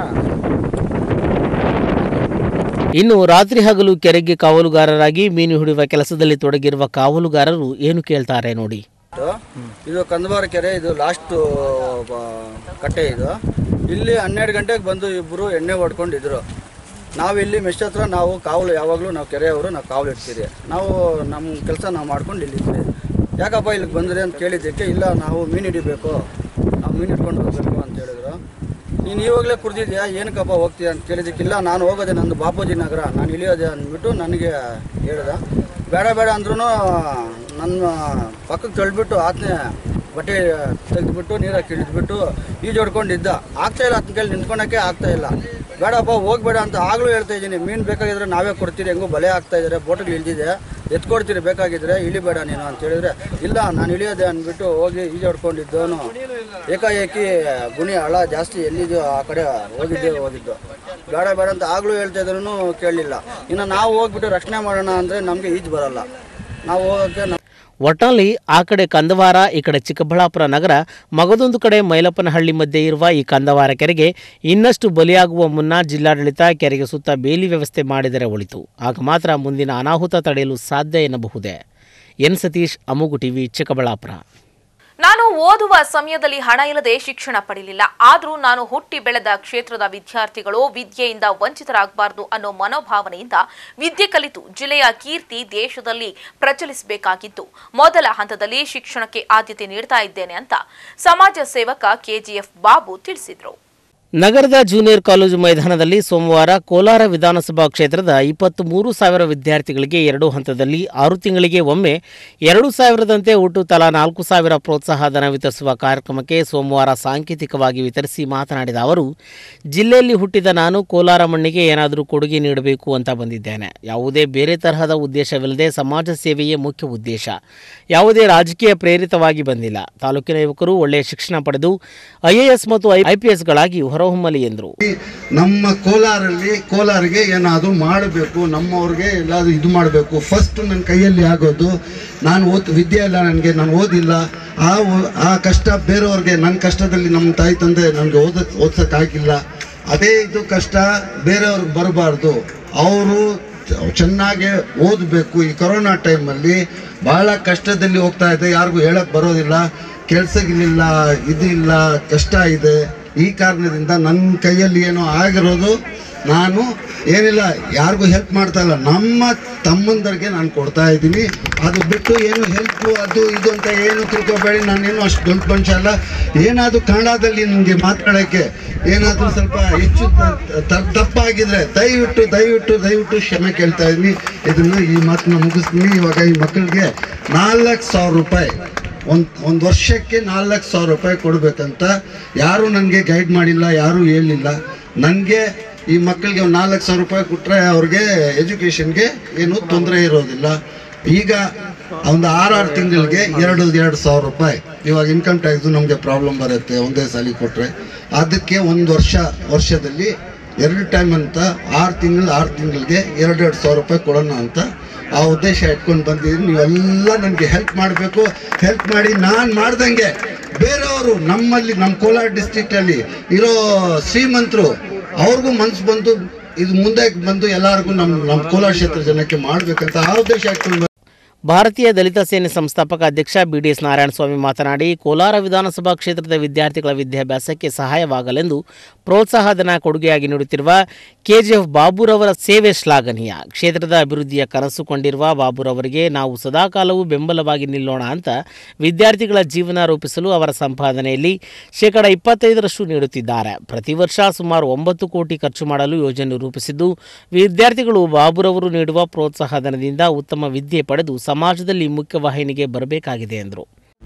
ಇನ್ನು ರಾತ್ರಿ ಹಗಲು ಕೆರೆಗೆ ಕಾವಲುಗಾರರಾಗಿ ಮೀನು ಹಿಡಿಯುವ ಕೆಲಸದಲ್ಲಿ ತೊಡಗಿರುವ ಕಾವಲುಗಾರರು ಏನು ಕೇಳ್ತಾರೆ ನೋಡಿ ಇದು ಕಂದಬಾರ ಕೆರೆ ಇದು ಲಾಸ್ಟ್ ಕಟ್ಟೆ ಇದು ಇಲ್ಲಿ ಹನ್ನೆರಡು ಗಂಟೆಗೆ ಬಂದು ಇಬ್ಬರು ಎಣ್ಣೆ ಹೊಡ್ಕೊಂಡಿದ್ರು ನಾವಿಲ್ಲಿ ಮೆಸ್ಟ್ ಹತ್ರ ನಾವು ಕಾವಲು ಯಾವಾಗಲೂ ನಾವು ಕೆರೆಯವರು ನಾವು ಕಾವಲು ಇಡ್ತೀರಿ ನಾವು ನಮ್ಮ ಕೆಲಸ ನಾವು ಮಾಡ್ಕೊಂಡು ಇಲ್ಲಿದ್ವಿ ಯಾಕಪ್ಪ ಇಲ್ಲಿಗೆ ಬಂದ್ರಿ ಅಂತ ಕೇಳಿದ್ದಕ್ಕೆ ಇಲ್ಲ ನಾವು ಮೀನು ಹಿಡಿಬೇಕು ನಾವು ಮೀನು ಹಿಡ್ಕೊಂಡು ಹೋಗ್ಬೇಕು ಅಂತ ಹೇಳಿದ್ರು ನೀನು ಇವಾಗಲೇ ಕುಡ್ದಿದ್ಯಾ ಏನಕ್ಕಪ್ಪ ಹೋಗ್ತೀಯ ಅಂತ ಕೇಳಿದ್ದಕ್ಕಿಲ್ಲ ನಾನು ಹೋಗೋದೆ ನಂದು ಬಾಪೂಜಿ ನಗರ ನಾನು ಇಳಿಯೋದೆ ಅಂದ್ಬಿಟ್ಟು ನನಗೆ ಹೇಳ್ದ ಬೇಡ ಬೇಡ ಅಂದ್ರೂ ನನ್ನ ಪಕ್ಕಕ್ಕೆ ತಳ್ಳಿಬಿಟ್ಟು ಆತನೇ ಬಟ್ಟೆ ತೆಗೆದುಬಿಟ್ಟು ನೀರಾಗಿ ಕಿಳಿದ್ಬಿಟ್ಟು ಈಜು ಹೊಡ್ಕೊಂಡಿದ್ದ ಆಗ್ತಾ ಇಲ್ಲ ಆತನ ಕೈಲಿ ನಿಂತ್ಕೊಳಕ್ಕೆ ಆಗ್ತಾ ಇಲ್ಲ ಬೇಡಪ್ಪ ಹೋಗ್ಬೇಡ ಅಂತ ಆಗಲೂ ಹೇಳ್ತಾ ಇದ್ದೀನಿ ಮೀನು ಬೇಕಾಗಿದ್ರೆ ನಾವೇ ಕೊಡ್ತೀರಿ ಹೆಂಗೋ ಬಲೆ ಆಗ್ತಾ ಇದ್ದಾರೆ ಬೋಟಿಗೆ ಇಳಿದಿದೆ ಎತ್ಕೊಡ್ತೀರಿ ಬೇಕಾಗಿದ್ರೆ ಇಳಿಬೇಡ ನೀನು ಅಂತ ಹೇಳಿದ್ರೆ ಇಲ್ಲ ನಾನು ಇಳಿಯೋದೆ ಅಂದ್ಬಿಟ್ಟು ಹೋಗಿ ಈಜು ಹೊಡ್ಕೊಂಡಿದ್ದವನು ಏಕಾಏಕಿ ಗುಣಿ ಹಳ ಜಾಸ್ತಿ ಎಲ್ಲಿದೆಯೋ ಆ ಕಡೆ ಹೋಗಿದ್ದೆ ಹೋಗಿದ್ದು ಬೇಡ ಬೇಡ ಅಂತ ಆಗಲೂ ಹೇಳ್ತಾ ಇದ್ರೂ ಕೇಳಲಿಲ್ಲ ಇನ್ನು ನಾವು ಹೋಗ್ಬಿಟ್ಟು ರಕ್ಷಣೆ ಮಾಡೋಣ ಅಂದರೆ ನಮಗೆ ಈಜು ಬರಲ್ಲ ನಾವು ಹೋಗೋಕ್ಕೆ ನಮ್ಮ ಒಟ್ನಲ್ಲಿ ಆ ಕಡೆ ಕಂದವಾರ ಈ ಕಡೆ ಚಿಕ್ಕಬಳ್ಳಾಪುರ ನಗರ ಮಗದೊಂದು ಕಡೆ ಮೈಲಪ್ಪನಹಳ್ಳಿ ಮಧ್ಯೆ ಇರುವ ಈ ಕಂದವಾರ ಕೆರೆಗೆ ಇನ್ನಷ್ಟು ಬಲಿಯಾಗುವ ಮುನ್ನ ಜಿಲ್ಲಾಡಳಿತ ಕೆರೆಗೆ ಸುತ್ತ ಬೇಲಿ ವ್ಯವಸ್ಥೆ ಮಾಡಿದರೆ ಒಳಿತು ಆಗ ಮಾತ್ರ ಮುಂದಿನ ಅನಾಹುತ ತಡೆಯಲು ಸಾಧ್ಯ ಎನ್ನಬಹುದೇ ಎನ್ ಸತೀಶ್ ಅಮುಗು ಟಿವಿ ಚಿಕ್ಕಬಳ್ಳಾಪುರ ನಾನು ಓದುವ ಸಮಯದಲ್ಲಿ ಹಣ ಇಲ್ಲದೆ ಶಿಕ್ಷಣ ಪಡೆಯಲಿಲ್ಲ ಆದರೂ ನಾನು ಹುಟ್ಟಿ ಬೆಳೆದ ಕ್ಷೇತ್ರದ ವಿದ್ಯಾರ್ಥಿಗಳು ವಿದ್ಯೆಯಿಂದ ವಂಚಿತರಾಗಬಾರದು ಅನ್ನೋ ಮನೋಭಾವನೆಯಿಂದ ವಿದ್ಯೆ ಕಲಿತು ಜಿಲ್ಲೆಯ ಕೀರ್ತಿ ದೇಶದಲ್ಲಿ ಪ್ರಚಲಿಸಬೇಕಾಗಿತ್ತು ಮೊದಲ ಹಂತದಲ್ಲಿ ಶಿಕ್ಷಣಕ್ಕೆ ಆದ್ಯತೆ ನೀಡ್ತಾ ಇದ್ದೇನೆ ಅಂತ ಸಮಾಜ ಸೇವಕ ಕೆಜಿಎಫ್ ಬಾಬು ತಿಳಿಸಿದರು ನಗರದ ಜೂನಿಯರ್ ಕಾಲೇಜು ಮೈದಾನದಲ್ಲಿ ಸೋಮವಾರ ಕೋಲಾರ ವಿಧಾನಸಭಾ ಕ್ಷೇತ್ರದ ಇಪ್ಪತ್ತ್ ಮೂರು ಸಾವಿರ ವಿದ್ಯಾರ್ಥಿಗಳಿಗೆ ಎರಡು ಹಂತದಲ್ಲಿ ಆರು ತಿಂಗಳಿಗೆ ಒಮ್ಮೆ ಎರಡು ಸಾವಿರದಂತೆ ಒಟ್ಟು ತಲಾ ನಾಲ್ಕು ಸಾವಿರ ಪ್ರೋತ್ಸಾಹ ಧನ ವಿತರಿಸುವ ಕಾರ್ಯಕ್ರಮಕ್ಕೆ ಸೋಮವಾರ ಸಾಂಕೇತಿಕವಾಗಿ ವಿತರಿಸಿ ಮಾತನಾಡಿದ ಅವರು ಜಿಲ್ಲೆಯಲ್ಲಿ ಹುಟ್ಟಿದ ನಾನು ಕೋಲಾರ ಮಣ್ಣಿಗೆ ಏನಾದರೂ ಕೊಡುಗೆ ನೀಡಬೇಕು ಅಂತ ಬಂದಿದ್ದೇನೆ ಯಾವುದೇ ಬೇರೆ ತರಹದ ಉದ್ದೇಶವಿಲ್ಲದೆ ಸಮಾಜ ಸೇವೆಯೇ ಮುಖ್ಯ ಉದ್ದೇಶ ಯಾವುದೇ ರಾಜಕೀಯ ಪ್ರೇರಿತವಾಗಿ ಬಂದಿಲ್ಲ ತಾಲೂಕಿನ ಯುವಕರು ಒಳ್ಳೆಯ ಶಿಕ್ಷಣ ಪಡೆದು ಐಎಎಸ್ ಮತ್ತು ಐಪಿಎಸ್ಗಳಾಗಿ ಹೊರಹೊಮ್ಮಲಿ ಎಂದರು ನಮ್ಮ ಕೋಲಾರಲ್ಲಿ ಕೋಲಾರಿಗೆ ಏನಾದರೂ ಮಾಡಬೇಕು ನಮ್ಮವ್ರಿಗೆ ಎಲ್ಲಾದರೂ ಇದು ಮಾಡಬೇಕು ಫಸ್ಟ್ ನನ್ನ ಕೈಯಲ್ಲಿ ಆಗೋದು ನಾನು ಓದ್ ವಿದ್ಯೆ ಇಲ್ಲ ನನಗೆ ನಾನು ಓದಿಲ್ಲ ಆ ಓ- ಆ ಕಷ್ಟ ಬೇರೆಯವ್ರಿಗೆ ನನ್ನ ಕಷ್ಟದಲ್ಲಿ ನಮ್ಮ ತಾಯಿ ತಂದೆ ನನಗೆ ಓದ ಓದ್ಸೋಕ್ಕಾಗಿಲ್ಲ ಅದೇ ಇದು ಕಷ್ಟ ಬೇರೆಯವ್ರಿಗೆ ಬರಬಾರ್ದು ಅವರು ಚೆನ್ನಾಗಿ ಓದಬೇಕು ಈ ಕೊರೋನಾ ಟೈಮಲ್ಲಿ ಭಾಳ ಕಷ್ಟದಲ್ಲಿ ಹೋಗ್ತಾ ಇದೆ ಯಾರಿಗೂ ಹೇಳಕ್ ಬರೋದಿಲ್ಲ ಕೆಲ್ಸಗಳಿಲ್ಲ ಇದಿಲ್ಲ ಕಷ್ಟ ಇದೆ ಈ ಕಾರಣದಿಂದ ನನ್ನ ಕೈಯಲ್ಲಿ ಏನೋ ಆಗಿರೋದು ನಾನು ಏನಿಲ್ಲ ಯಾರಿಗೂ ಹೆಲ್ಪ್ ಮಾಡ್ತಾ ಇಲ್ಲ ನಮ್ಮ ತಮ್ಮಂದರಿಗೆ ನಾನು ಕೊಡ್ತಾ ಇದ್ದೀನಿ ಅದು ಬಿಟ್ಟು ಏನು ಹೆಲ್ಪು ಅದು ಇದು ಅಂತ ಏನು ತಿಳ್ಕೊಬೇಡಿ ನಾನೇನು ಅಷ್ಟು ದೊಡ್ಡ ಮನುಷ್ಯ ಅಲ್ಲ ಏನಾದರೂ ಕನ್ನಡದಲ್ಲಿ ನನಗೆ ಮಾತಾಡೋಕ್ಕೆ ಏನಾದರೂ ಸ್ವಲ್ಪ ಹೆಚ್ಚು ತ- ತ- ತಪ್ಪಾಗಿದ್ರೆ ದಯವಿಟ್ಟು ದಯವಿಟ್ಟು ದಯವಿಟ್ಟು ಕ್ಷಮೆ ಕೇಳ್ತಾ ಇದ್ದೀನಿ ಇದನ್ನು ಈ ಮಾತನ್ನ ಮುಗಿಸ್ತೀನಿ ಇವಾಗ ಈ ಮಕ್ಕಳಿಗೆ ನಾಲ್ಕು ಸಾವಿರ ರೂಪಾಯಿ ಒಂದು ಒಂದು ವರ್ಷಕ್ಕೆ ನಾಲ್ಕು ಸಾವಿರ ರೂಪಾಯಿ ಕೊಡಬೇಕಂತ ಯಾರೂ ನನಗೆ ಗೈಡ್ ಮಾಡಿಲ್ಲ ಯಾರೂ ಹೇಳಿಲ್ಲ ನನಗೆ ಈ ಮಕ್ಕಳಿಗೆ ಒಂದು ನಾಲ್ಕು ಸಾವಿರ ರೂಪಾಯಿ ಕೊಟ್ಟರೆ ಅವ್ರಿಗೆ ಎಜುಕೇಷನ್ಗೆ ಏನೂ ತೊಂದರೆ ಇರೋದಿಲ್ಲ ಈಗ ಒಂದು ಆರಾರು ತಿಂಗಳಿಗೆ ಎರಡು ಎರಡು ಸಾವಿರ ರೂಪಾಯಿ ಇವಾಗ ಇನ್ಕಮ್ ಟ್ಯಾಕ್ಸು ನಮಗೆ ಪ್ರಾಬ್ಲಮ್ ಬರುತ್ತೆ ಒಂದೇ ಸಲ ಕೊಟ್ಟರೆ ಅದಕ್ಕೆ ಒಂದು ವರ್ಷ ವರ್ಷದಲ್ಲಿ ಎರಡು ಟೈಮ್ ಅಂತ ಆರು ತಿಂಗಳು ಆರು ತಿಂಗಳಿಗೆ ಎರಡು ಎರಡು ಸಾವಿರ ರೂಪಾಯಿ ಕೊಡೋಣ ಅಂತ ಆ ಉದ್ದೇಶ ಇಟ್ಕೊಂಡು ಬಂದಿದ್ದೀನಿ ನೀವೆಲ್ಲ ನನಗೆ ಹೆಲ್ಪ್ ಮಾಡಬೇಕು ಹೆಲ್ಪ್ ಮಾಡಿ ನಾನು ಮಾಡ್ದಂಗೆ ಬೇರೆಯವರು ನಮ್ಮಲ್ಲಿ ನಮ್ಮ ಕೋಲಾರ ಡಿಸ್ಟ್ರಿಕ್ಟಲ್ಲಿ ಇರೋ ಶ್ರೀಮಂತರು ಅವ್ರಿಗೂ ಮನ್ಸು ಬಂದು ಇದು ಮುಂದೆ ಬಂದು ಎಲ್ಲರಿಗೂ ನಮ್ಮ ನಮ್ಮ ಕೋಲಾರ ಕ್ಷೇತ್ರ ಜನಕ್ಕೆ ಮಾಡಬೇಕಂತ ಆ ಉದ್ದೇಶ ಇಟ್ಕೊಂಡು ಭಾರತೀಯ ದಲಿತ ಸೇನೆ ಸಂಸ್ಥಾಪಕ ಅಧ್ಯಕ್ಷ ಬಿಡಿಎಸ್ ನಾರಾಯಣಸ್ವಾಮಿ ಮಾತನಾಡಿ ಕೋಲಾರ ವಿಧಾನಸಭಾ ಕ್ಷೇತ್ರದ ವಿದ್ಯಾರ್ಥಿಗಳ ವಿದ್ಯಾಭ್ಯಾಸಕ್ಕೆ ಸಹಾಯವಾಗಲೆಂದು ಪ್ರೋತ್ಸಾಹಧನ ಕೊಡುಗೆಯಾಗಿ ನೀಡುತ್ತಿರುವ ಕೆಜಿಎಫ್ ಬಾಬುರವರ ಸೇವೆ ಶ್ಲಾಘನೀಯ ಕ್ಷೇತ್ರದ ಅಭಿವೃದ್ಧಿಯ ಕನಸು ಕೊಂಡಿರುವ ಬಾಬುರವರಿಗೆ ನಾವು ಸದಾಕಾಲವೂ ಬೆಂಬಲವಾಗಿ ನಿಲ್ಲೋಣ ಅಂತ ವಿದ್ಯಾರ್ಥಿಗಳ ಜೀವನ ರೂಪಿಸಲು ಅವರ ಸಂಪಾದನೆಯಲ್ಲಿ ಶೇಕಡ ಇಪ್ಪತ್ತೈದರಷ್ಟು ನೀಡುತ್ತಿದ್ದಾರೆ ಪ್ರತಿ ವರ್ಷ ಸುಮಾರು ಒಂಬತ್ತು ಕೋಟಿ ಖರ್ಚು ಮಾಡಲು ಯೋಜನೆ ರೂಪಿಸಿದ್ದು ವಿದ್ಯಾರ್ಥಿಗಳು ಬಾಬುರವರು ನೀಡುವ ಪ್ರೋತ್ಸಾಹಧನದಿಂದ ಉತ್ತಮ ವಿದ್ಯೆ ಪಡೆದು ಸಮಾಜದಲ್ಲಿ ಮುಖ್ಯವಾಹಿನಿಗೆ ಬರಬೇಕಾಗಿದೆ ಎಂದರು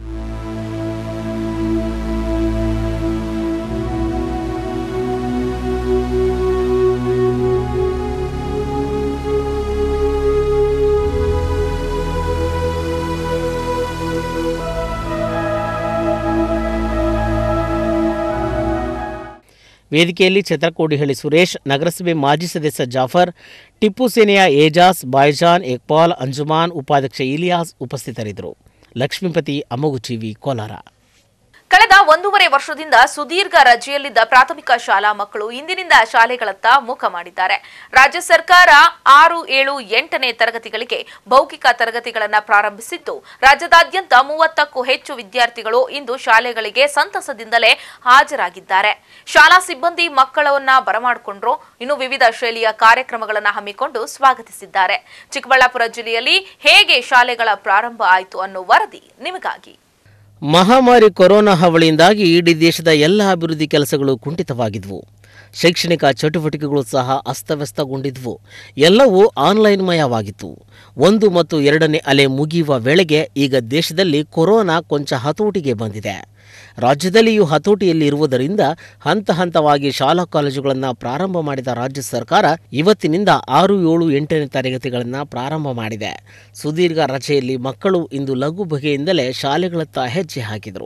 ವೇದಿಕೆಯಲ್ಲಿ ಛತ್ರಕೋಡಿಹಳ್ಳಿ ಸುರೇಶ್ ನಗರಸಭೆ ಮಾಜಿ ಸದಸ್ಯ ಜಾಫರ್ ಟಿಪ್ಪು ಸೇನೆಯ ಏಜಾಸ್ ಬಾಯ್ಜಾನ್ ಇಕ್ಬಾಲ್ ಅಂಜುಮಾನ್ ಉಪಾಧ್ಯಕ್ಷ ಇಲಿಯಾಸ್ ಉಪಸ್ಥಿತರಿದ್ದರು ಲಕ್ಷ್ಮೀಪತಿ ಅಮಗುಚಿವಿ ಕೋಲಾರ ಕಳೆದ ಒಂದೂವರೆ ವರ್ಷದಿಂದ ಸುದೀರ್ಘ ರಜೆಯಲ್ಲಿದ್ದ ಪ್ರಾಥಮಿಕ ಶಾಲಾ ಮಕ್ಕಳು ಇಂದಿನಿಂದ ಶಾಲೆಗಳತ್ತ ಮುಖ ಮಾಡಿದ್ದಾರೆ ರಾಜ್ಯ ಸರ್ಕಾರ ಆರು ಏಳು ಎಂಟನೇ ತರಗತಿಗಳಿಗೆ ಭೌತಿಕ ತರಗತಿಗಳನ್ನು ಪ್ರಾರಂಭಿಸಿದ್ದು ರಾಜ್ಯದಾದ್ಯಂತ ಮೂವತ್ತಕ್ಕೂ ಹೆಚ್ಚು ವಿದ್ಯಾರ್ಥಿಗಳು ಇಂದು ಶಾಲೆಗಳಿಗೆ ಸಂತಸದಿಂದಲೇ ಹಾಜರಾಗಿದ್ದಾರೆ ಶಾಲಾ ಸಿಬ್ಬಂದಿ ಮಕ್ಕಳನ್ನ ಬರಮಾಡಿಕೊಂಡ್ರು ಇನ್ನು ವಿವಿಧ ಶೈಲಿಯ ಕಾರ್ಯಕ್ರಮಗಳನ್ನು ಹಮ್ಮಿಕೊಂಡು ಸ್ವಾಗತಿಸಿದ್ದಾರೆ ಚಿಕ್ಕಬಳ್ಳಾಪುರ ಜಿಲ್ಲೆಯಲ್ಲಿ ಹೇಗೆ ಶಾಲೆಗಳ ಪ್ರಾರಂಭ ಆಯಿತು ಅನ್ನೋ ವರದಿ ನಿಮಗಾಗಿ ಮಹಾಮಾರಿ ಕೊರೋನಾ ಹಾವಳಿಯಿಂದಾಗಿ ಇಡೀ ದೇಶದ ಎಲ್ಲ ಅಭಿವೃದ್ಧಿ ಕೆಲಸಗಳು ಕುಂಠಿತವಾಗಿದ್ವು ಶೈಕ್ಷಣಿಕ ಚಟುವಟಿಕೆಗಳು ಸಹ ಅಸ್ತವ್ಯಸ್ತಗೊಂಡಿದ್ವು ಎಲ್ಲವೂ ಆನ್ಲೈನ್ಮಯವಾಗಿತ್ತು ಒಂದು ಮತ್ತು ಎರಡನೇ ಅಲೆ ಮುಗಿಯುವ ವೇಳೆಗೆ ಈಗ ದೇಶದಲ್ಲಿ ಕೊರೋನಾ ಕೊಂಚ ಹತೋಟಿಗೆ ಬಂದಿದೆ ರಾಜ್ಯದಲ್ಲಿಯೂ ಹತೋಟಿಯಲ್ಲಿ ಇರುವುದರಿಂದ ಹಂತ ಹಂತವಾಗಿ ಶಾಲಾ ಕಾಲೇಜುಗಳನ್ನು ಪ್ರಾರಂಭ ಮಾಡಿದ ರಾಜ್ಯ ಸರ್ಕಾರ ಇವತ್ತಿನಿಂದ ಆರು ಏಳು ಎಂಟನೇ ತರಗತಿಗಳನ್ನು ಪ್ರಾರಂಭ ಮಾಡಿದೆ ಸುದೀರ್ಘ ರಜೆಯಲ್ಲಿ ಮಕ್ಕಳು ಇಂದು ಲಘು ಬಗೆಯಿಂದಲೇ ಶಾಲೆಗಳತ್ತ ಹೆಜ್ಜೆ ಹಾಕಿದರು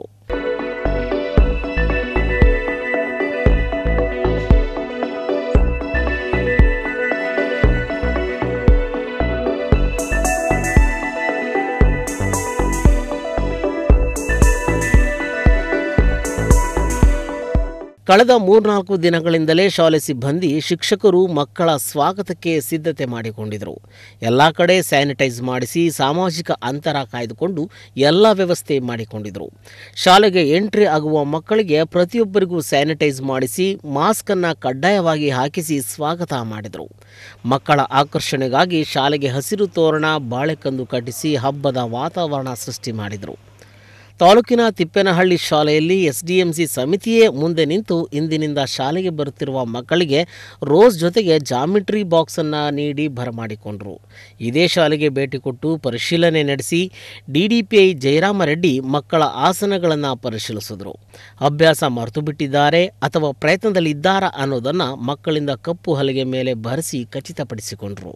ಕಳೆದ ಮೂರ್ನಾಲ್ಕು ದಿನಗಳಿಂದಲೇ ಶಾಲೆ ಸಿಬ್ಬಂದಿ ಶಿಕ್ಷಕರು ಮಕ್ಕಳ ಸ್ವಾಗತಕ್ಕೆ ಸಿದ್ಧತೆ ಮಾಡಿಕೊಂಡಿದ್ದರು ಎಲ್ಲ ಕಡೆ ಸ್ಯಾನಿಟೈಸ್ ಮಾಡಿಸಿ ಸಾಮಾಜಿಕ ಅಂತರ ಕಾಯ್ದುಕೊಂಡು ಎಲ್ಲ ವ್ಯವಸ್ಥೆ ಮಾಡಿಕೊಂಡಿದ್ದರು ಶಾಲೆಗೆ ಎಂಟ್ರಿ ಆಗುವ ಮಕ್ಕಳಿಗೆ ಪ್ರತಿಯೊಬ್ಬರಿಗೂ ಸ್ಯಾನಿಟೈಸ್ ಮಾಡಿಸಿ ಮಾಸ್ಕನ್ನು ಕಡ್ಡಾಯವಾಗಿ ಹಾಕಿಸಿ ಸ್ವಾಗತ ಮಾಡಿದರು ಮಕ್ಕಳ ಆಕರ್ಷಣೆಗಾಗಿ ಶಾಲೆಗೆ ಹಸಿರು ತೋರಣ ಬಾಳೆಕಂದು ಕಟ್ಟಿಸಿ ಹಬ್ಬದ ವಾತಾವರಣ ಸೃಷ್ಟಿ ಮಾಡಿದರು ತಾಲೂಕಿನ ತಿಪ್ಪೇನಹಳ್ಳಿ ಶಾಲೆಯಲ್ಲಿ ಎಸ್ಡಿಎಂಸಿ ಸಮಿತಿಯೇ ಮುಂದೆ ನಿಂತು ಇಂದಿನಿಂದ ಶಾಲೆಗೆ ಬರುತ್ತಿರುವ ಮಕ್ಕಳಿಗೆ ರೋಸ್ ಜೊತೆಗೆ ಜಾಮಿಟ್ರಿ ಬಾಕ್ಸ್ ಅನ್ನ ನೀಡಿ ಬರಮಾಡಿಕೊಂಡರು ಇದೇ ಶಾಲೆಗೆ ಭೇಟಿ ಕೊಟ್ಟು ಪರಿಶೀಲನೆ ನಡೆಸಿ ಡಿಡಿಪಿಐ ಜಯರಾಮರೆಡ್ಡಿ ಮಕ್ಕಳ ಆಸನಗಳನ್ನು ಪರಿಶೀಲಿಸಿದರು ಅಭ್ಯಾಸ ಮರೆತು ಬಿಟ್ಟಿದ್ದಾರೆ ಅಥವಾ ಪ್ರಯತ್ನದಲ್ಲಿದ್ದಾರಾ ಅನ್ನೋದನ್ನು ಮಕ್ಕಳಿಂದ ಕಪ್ಪು ಹಲಗೆ ಮೇಲೆ ಬರೆಸಿ ಖಚಿತಪಡಿಸಿಕೊಂಡರು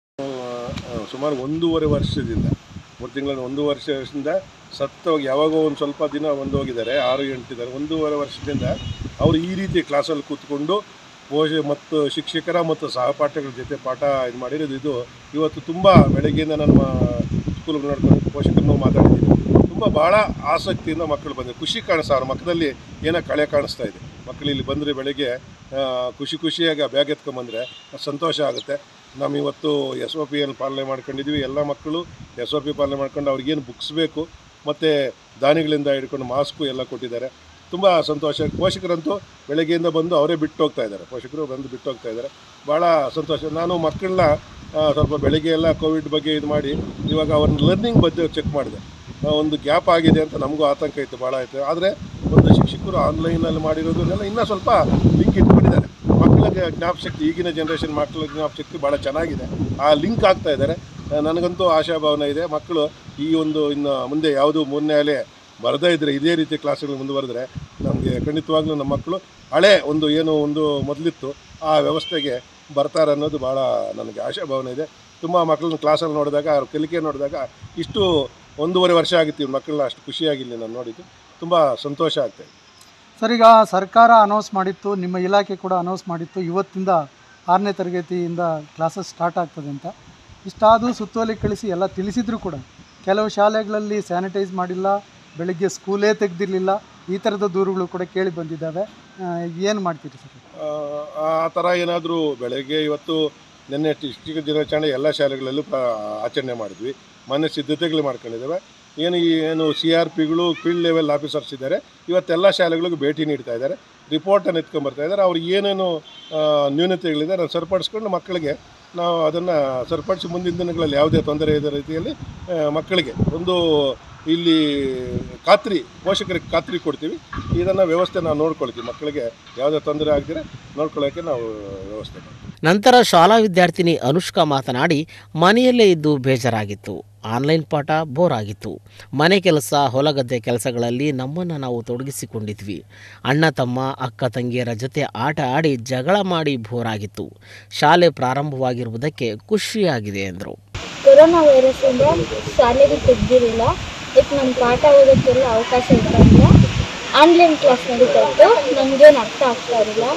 ಸುಮಾರು ಒಂದೂವರೆ ವರ್ಷದಿಂದ ಮೂರು ತಿಂಗಳ ಒಂದು ವರ್ಷದಿಂದ ಸತ್ತೋಗಿ ಯಾವಾಗೋ ಒಂದು ಸ್ವಲ್ಪ ದಿನ ಒಂದು ಹೋಗಿದ್ದಾರೆ ಆರು ಎಂಟಿದ್ದಾರೆ ಒಂದೂವರೆ ವರ್ಷದಿಂದ ಅವರು ಈ ರೀತಿ ಕ್ಲಾಸಲ್ಲಿ ಕೂತ್ಕೊಂಡು ಪೋಷ ಮತ್ತು ಶಿಕ್ಷಕರ ಮತ್ತು ಸಹಪಾಠಿಗಳ ಜೊತೆ ಪಾಠ ಇದು ಮಾಡಿರೋದು ಇದು ಇವತ್ತು ತುಂಬ ಬೆಳಗ್ಗೆಯಿಂದ ನಮ್ಮ ಸ್ಕೂಲ್ಗೆ ನೋಡ್ಕೊಂಡು ಪೋಷಕರನ್ನು ಮಾತಾಡಿದ್ದೀನಿ ತುಂಬ ಭಾಳ ಆಸಕ್ತಿಯಿಂದ ಮಕ್ಕಳು ಬಂದಿದೆ ಖುಷಿ ಕಾಣಿಸ್ತಾ ಅವ್ರ ಮಕ್ಕದಲ್ಲಿ ಏನೋ ಕಳೆ ಕಾಣಿಸ್ತಾ ಇದೆ ಮಕ್ಕಳು ಇಲ್ಲಿ ಬಂದರೆ ಬೆಳಗ್ಗೆ ಆ, ಖುಷಿ ಖುಷಿಯಾಗಿ ಆ ಬ್ಯಾಗ್ ಎತ್ಕೊಂಬಂದರೆ ಸಂತೋಷ ಆಗುತ್ತೆ ನಾವು ಇವತ್ತು ಎಸ್ ಒ ಪಿಯನ್ನು ಪಾಲನೆ ಮಾಡ್ಕೊಂಡಿದ್ವಿ ಎಲ್ಲ ಮಕ್ಕಳು ಎಸ್ ಒ ಪಿ ಪಾಲನೆ ಮಾಡ್ಕೊಂಡು ಅವ್ರಿಗೇನು ಬುಕ್ಸ್ ಬೇಕು ಮತ್ತು ದಾನಿಗಳಿಂದ ಹಿಡ್ಕೊಂಡು ಮಾಸ್ಕು ಎಲ್ಲ ಕೊಟ್ಟಿದ್ದಾರೆ ತುಂಬ ಸಂತೋಷ ಪೋಷಕರಂತೂ ಬೆಳಗ್ಗೆಯಿಂದ ಬಂದು ಅವರೇ ಬಿಟ್ಟು ಹೋಗ್ತಾ ಇದ್ದಾರೆ ಪೋಷಕರು ಬಂದು ಬಿಟ್ಟು ಹೋಗ್ತಾ ಇದ್ದಾರೆ ಭಾಳ ಸಂತೋಷ ನಾನು ಮಕ್ಕಳನ್ನ ಆ, ಸ್ವಲ್ಪ ಬೆಳಗ್ಗೆ ಎಲ್ಲ ಕೋವಿಡ್ ಬಗ್ಗೆ ಇದು ಮಾಡಿ ಇವಾಗ ಅವ್ರನ್ನ ಲರ್ನಿಂಗ್ ಬಗ್ಗೆ ಚೆಕ್ ಮಾಡಿದೆ ಆ, ಒಂದು ಗ್ಯಾಪ್ ಆಗಿದೆ ಅಂತ ನಮಗೂ ಆತಂಕ ಇತ್ತು ಭಾಳ ಆಯಿತು ಆದರೆ ಒಂದು ಶಿಕ್ಷಕರು ಆನ್ಲೈನಲ್ಲಿ ಮಾಡಿರೋದನ್ನೆಲ್ಲ ಇನ್ನೂ ಸ್ವಲ್ಪ ಲಿಂಕ್ ಇಟ್ಕೊಂಡಿದ್ದಾರೆ ಮಕ್ಕಳಿಗೆ ಜ್ಞಾಪಶಕ್ತಿ ಈಗಿನ ಜನ್ರೇಷನ್ ಮಕ್ಕಳ ಜ್ಞಾಪಶಕ್ತಿ ಭಾಳ ಚೆನ್ನಾಗಿದೆ ಆ ಲಿಂಕ್ ಆಗ್ತಾ ಇದ್ದಾರೆ ಆ, ನನಗಂತೂ ಆಶಾಭಾವನೆ ಇದೆ ಮಕ್ಕಳು ಈ ಒಂದು ಇನ್ನು ಮುಂದೆ ಯಾವುದು ಮೂರನೇ ಅಲೆ ಬರದೇ ಇದ್ದರೆ ಇದೇ ರೀತಿ ಕ್ಲಾಸ್ಗಳು ಮುಂದುವರೆದ್ರೆ ನಮಗೆ ಖಂಡಿತವಾಗ್ಲೂ ನಮ್ಮ ಮಕ್ಕಳು ಹಳೆ ಒಂದು ಏನು ಒಂದು ಮೊದಲಿತ್ತು ಆ ವ್ಯವಸ್ಥೆಗೆ ಬರ್ತಾರೆ ಅನ್ನೋದು ಭಾಳ ನನಗೆ ಆಶಾಭಾವನೆ ಇದೆ ತುಂಬ ಮಕ್ಕಳನ್ನ ಕ್ಲಾಸಲ್ಲಿ ನೋಡಿದಾಗ ಅವ್ರ ಕಲಿಕೆ ನೋಡಿದಾಗ ಇಷ್ಟು ಒಂದೂವರೆ ವರ್ಷ ಆಗಿತ್ತು ಇವ್ರ ಮಕ್ಕಳನ್ನ ಅಷ್ಟು ಖುಷಿಯಾಗಿಲ್ಲ ನಾನು ನೋಡಿದ್ದು ತುಂಬ ಸಂತೋಷ ಆಗ್ತಾಯಿದೆ ಸರ್ ಈಗ ಸರ್ಕಾರ ಅನೌನ್ಸ್ ಮಾಡಿತ್ತು ನಿಮ್ಮ ಇಲಾಖೆ ಕೂಡ ಅನೌನ್ಸ್ ಮಾಡಿತ್ತು ಇವತ್ತಿಂದ ಆರನೇ ತರಗತಿಯಿಂದ ಕ್ಲಾಸಸ್ ಸ್ಟಾರ್ಟ್ ಆಗ್ತದೆ ಅಂತ ಇಷ್ಟಾದರೂ ಸುತ್ತೋಲೆ ಕಳಿಸಿ ಎಲ್ಲ ತಿಳಿಸಿದ್ರು ಕೂಡ ಕೆಲವು ಶಾಲೆಗಳಲ್ಲಿ ಸ್ಯಾನಿಟೈಸ್ ಮಾಡಿಲ್ಲ ಬೆಳಗ್ಗೆ ಸ್ಕೂಲೇ ತೆಗೆದಿರಲಿಲ್ಲ ಈ ಥರದ ದೂರುಗಳು ಕೂಡ ಕೇಳಿ ಬಂದಿದ್ದಾವೆ ಏನು ಮಾಡ್ತೀರಿ ಸರ್ ಆ, ಆ ಥರ ಏನಾದರೂ ಬೆಳಗ್ಗೆ ಇವತ್ತು ನಿನ್ನೆ ಡಿಸ್ಟಿಕ್ ದಿನಾಚರಣೆ ಎಲ್ಲ ಶಾಲೆಗಳಲ್ಲೂ ಪ್ರ ಆಚರಣೆ ಮಾಡಿದ್ವಿ ಮೊನ್ನೆ ಸಿದ್ಧತೆಗಳು ಮಾಡ್ಕೊಂಡಿದ್ದೇವೆ ಏನು ಈ ಏನು ಸಿ ಆರ್ ಪಿಗಳು ಫೀಲ್ಡ್ ಲೆವೆಲ್ ಆಫೀಸರ್ಸ್ ಇದ್ದಾರೆ ಇವತ್ತೆಲ್ಲ ಶಾಲೆಗಳಿಗೂ ಭೇಟಿ ನೀಡ್ತಾ ಇದ್ದಾರೆ ರಿಪೋರ್ಟನ್ನು ಎತ್ಕೊಂಬರ್ತಾ ಇದ್ದಾರೆ ಅವ್ರಿಗೆ ಏನೇನು ಆ, ನ್ಯೂನತೆಗಳಿದೆ ಅದನ್ನು ಸರಿಪಡಿಸ್ಕೊಂಡು ಮಕ್ಕಳಿಗೆ ನಾವು ಅದನ್ನು ಸರಿಪಡಿಸಿ ಮುಂದಿನ ದಿನಗಳಲ್ಲಿ ಯಾವುದೇ ತೊಂದರೆ ಇದ್ದ ರೀತಿಯಲ್ಲಿ ಆ, ಮಕ್ಕಳಿಗೆ ಒಂದು ಇಲ್ಲಿ ಖಾತ್ರಿ ಪೋಷಕರಿಗೆ ಖಾತ್ರಿ ಕೊಡ್ತೀವಿ ಇದನ್ನು ವ್ಯವಸ್ಥೆ ನಾವು ನೋಡ್ಕೊಳ್ತೀವಿ ಮಕ್ಕಳಿಗೆ ಯಾವುದೇ ತೊಂದರೆ ಆಗದಿರ ನೋಡ್ಕೊಳ್ಳೋಕ್ಕೆ ನಾವು ವ್ಯವಸ್ಥೆ ಮಾಡ್ತೀವಿ ನಂತರ ಶಾಲಾ ವಿದ್ಯಾರ್ಥಿನಿ ಅನುಷ್ಕಾ ಮಾತನಾಡಿ ಮನೆಯಲ್ಲೇ ಇದ್ದು ಬೇಜಾರಾಗಿತ್ತು ಆನ್ಲೈನ್ ಪಾಠ ಬೋರ್ ಆಗಿತ್ತು ಮನೆ ಕೆಲಸ ಹೊಲಗದ್ದೆ ಕೆಲಸಗಳಲ್ಲಿ ನಮ್ಮನ್ನು ನಾವು ತೊಡಗಿಸಿಕೊಂಡಿದ್ವಿ ಅಣ್ಣ ತಮ್ಮ ಅಕ್ಕ ತಂಗಿಯರ ಜೊತೆ ಆಟ ಆಡಿ ಜಗಳ ಮಾಡಿ ಬೋರ್ ಆಗಿತ್ತು ಶಾಲೆ ಪ್ರಾರಂಭವಾಗಿರುವುದಕ್ಕೆ ಖುಷಿಯಾಗಿದೆ ಎಂದರು ಕೊರೋನಾ ವೈರಸ್ಸಿಂದ ಶಾಲೆಗೆ ತೆಗ್ದಿರಲಿಲ್ಲ ಅದಕ್ಕೆ ನಮ್ಮ ಪಾಠ ಓದೋಕ್ಕೆಲ್ಲ ಅವಕಾಶ ಇರ್ತಾ ಇಲ್ಲ ಆನ್ಲೈನ್ ಕ್ಲಾಸ್ ನಡೀತಾ ಇತ್ತು ನಮಗೇನು ಅರ್ಥ ಆಗ್ತಾ ಇರಲಿಲ್ಲ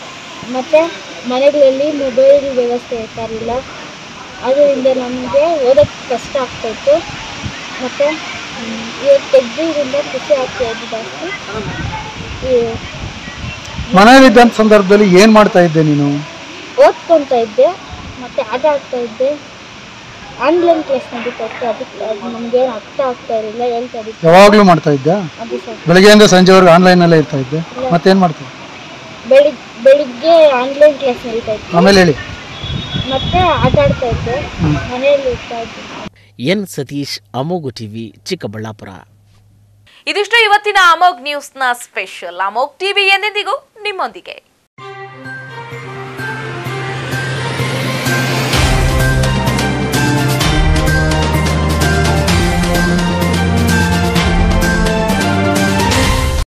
ಮತ್ತು ಮನೆಗಳಲ್ಲಿ ಮೊಬೈಲ್ ವ್ಯವಸ್ಥೆ ಇರ್ತಾ ಇರಲಿಲ್ಲ ಅದರಿಂದ ನಮಗೆ ಓದೋಕ್ಕೆ ಕಷ್ಟ ಆಗ್ತಾಯಿತ್ತು ಮತ್ತು ಇವತ್ತು ತೆಗ್ದಿದ್ದರಿಂದ ಖುಷಿ ಆಗ್ತಾ ಇದ್ದು ಜಾಸ್ತಿ ಈ ಮನೆಯಲ್ಲಿದ್ದಂಥ ಸಂದರ್ಭದಲ್ಲಿ ಏನು ಮಾಡ್ತಾ ಇದ್ದೆ ನೀನು ಓದ್ಕೊತಾ ಇದ್ದೆ ಮತ್ತು ಆಟ ಆಡ್ತಾ ಇದ್ದೆ ಆನ್ಲೈನ್ ಕ್ಲಾಸ್ ನಡೀತಾ ಇತ್ತು ಅದಕ್ಕೆ ಅದು ನಮಗೇನು ಅರ್ಥ ಆಗ್ತಾ ಇರಲಿಲ್ಲ ಹೇಳ್ತಾ ಇದ್ದೆ ಯಾವಾಗಲೂ ಮಾಡ್ತಾ ಇದ್ದೆ ಅದು ಸರ್ ಬೆಳಗ್ಗೆಯಿಂದ ಸಂಜೆವರೆಗೂ ಆನ್ಲೈನಲ್ಲೇ ಇರ್ತಾ ಇದ್ದೆ ಮತ್ತೇನು ಮಾಡ್ತೀವಿ ಬೆಳಿಗ್ ಬೆಳಿಗ್ಗೆ ಆನ್ಲೈನ್ ಕ್ಲಾಸ್ ನಡೀತಾ ಇತ್ತು ಆಮೇಲೆ ಹೇಳಿ ಮತ್ತೆ ಆಟ ಆಡ್ತಾ ಇದ್ದೆ ಮನೆಯಲ್ಲಿ ಇರ್ತಾ ಇದ್ದೆ ಎನ್ ಸತೀಶ್ ಅಮೋಗು ಟಿವಿ ಚಿಕ್ಕಬಳ್ಳಾಪುರ ಇದಿಷ್ಟು ಇವತ್ತಿನ ಅಮೋಗ್ ನ್ಯೂಸ್ನ ಸ್ಪೆಷಲ್ ಅಮೋಗ್ ಟಿವಿ ಎಂದೆಂದಿಗೂ ನಿಮ್ಮೊಂದಿಗೆ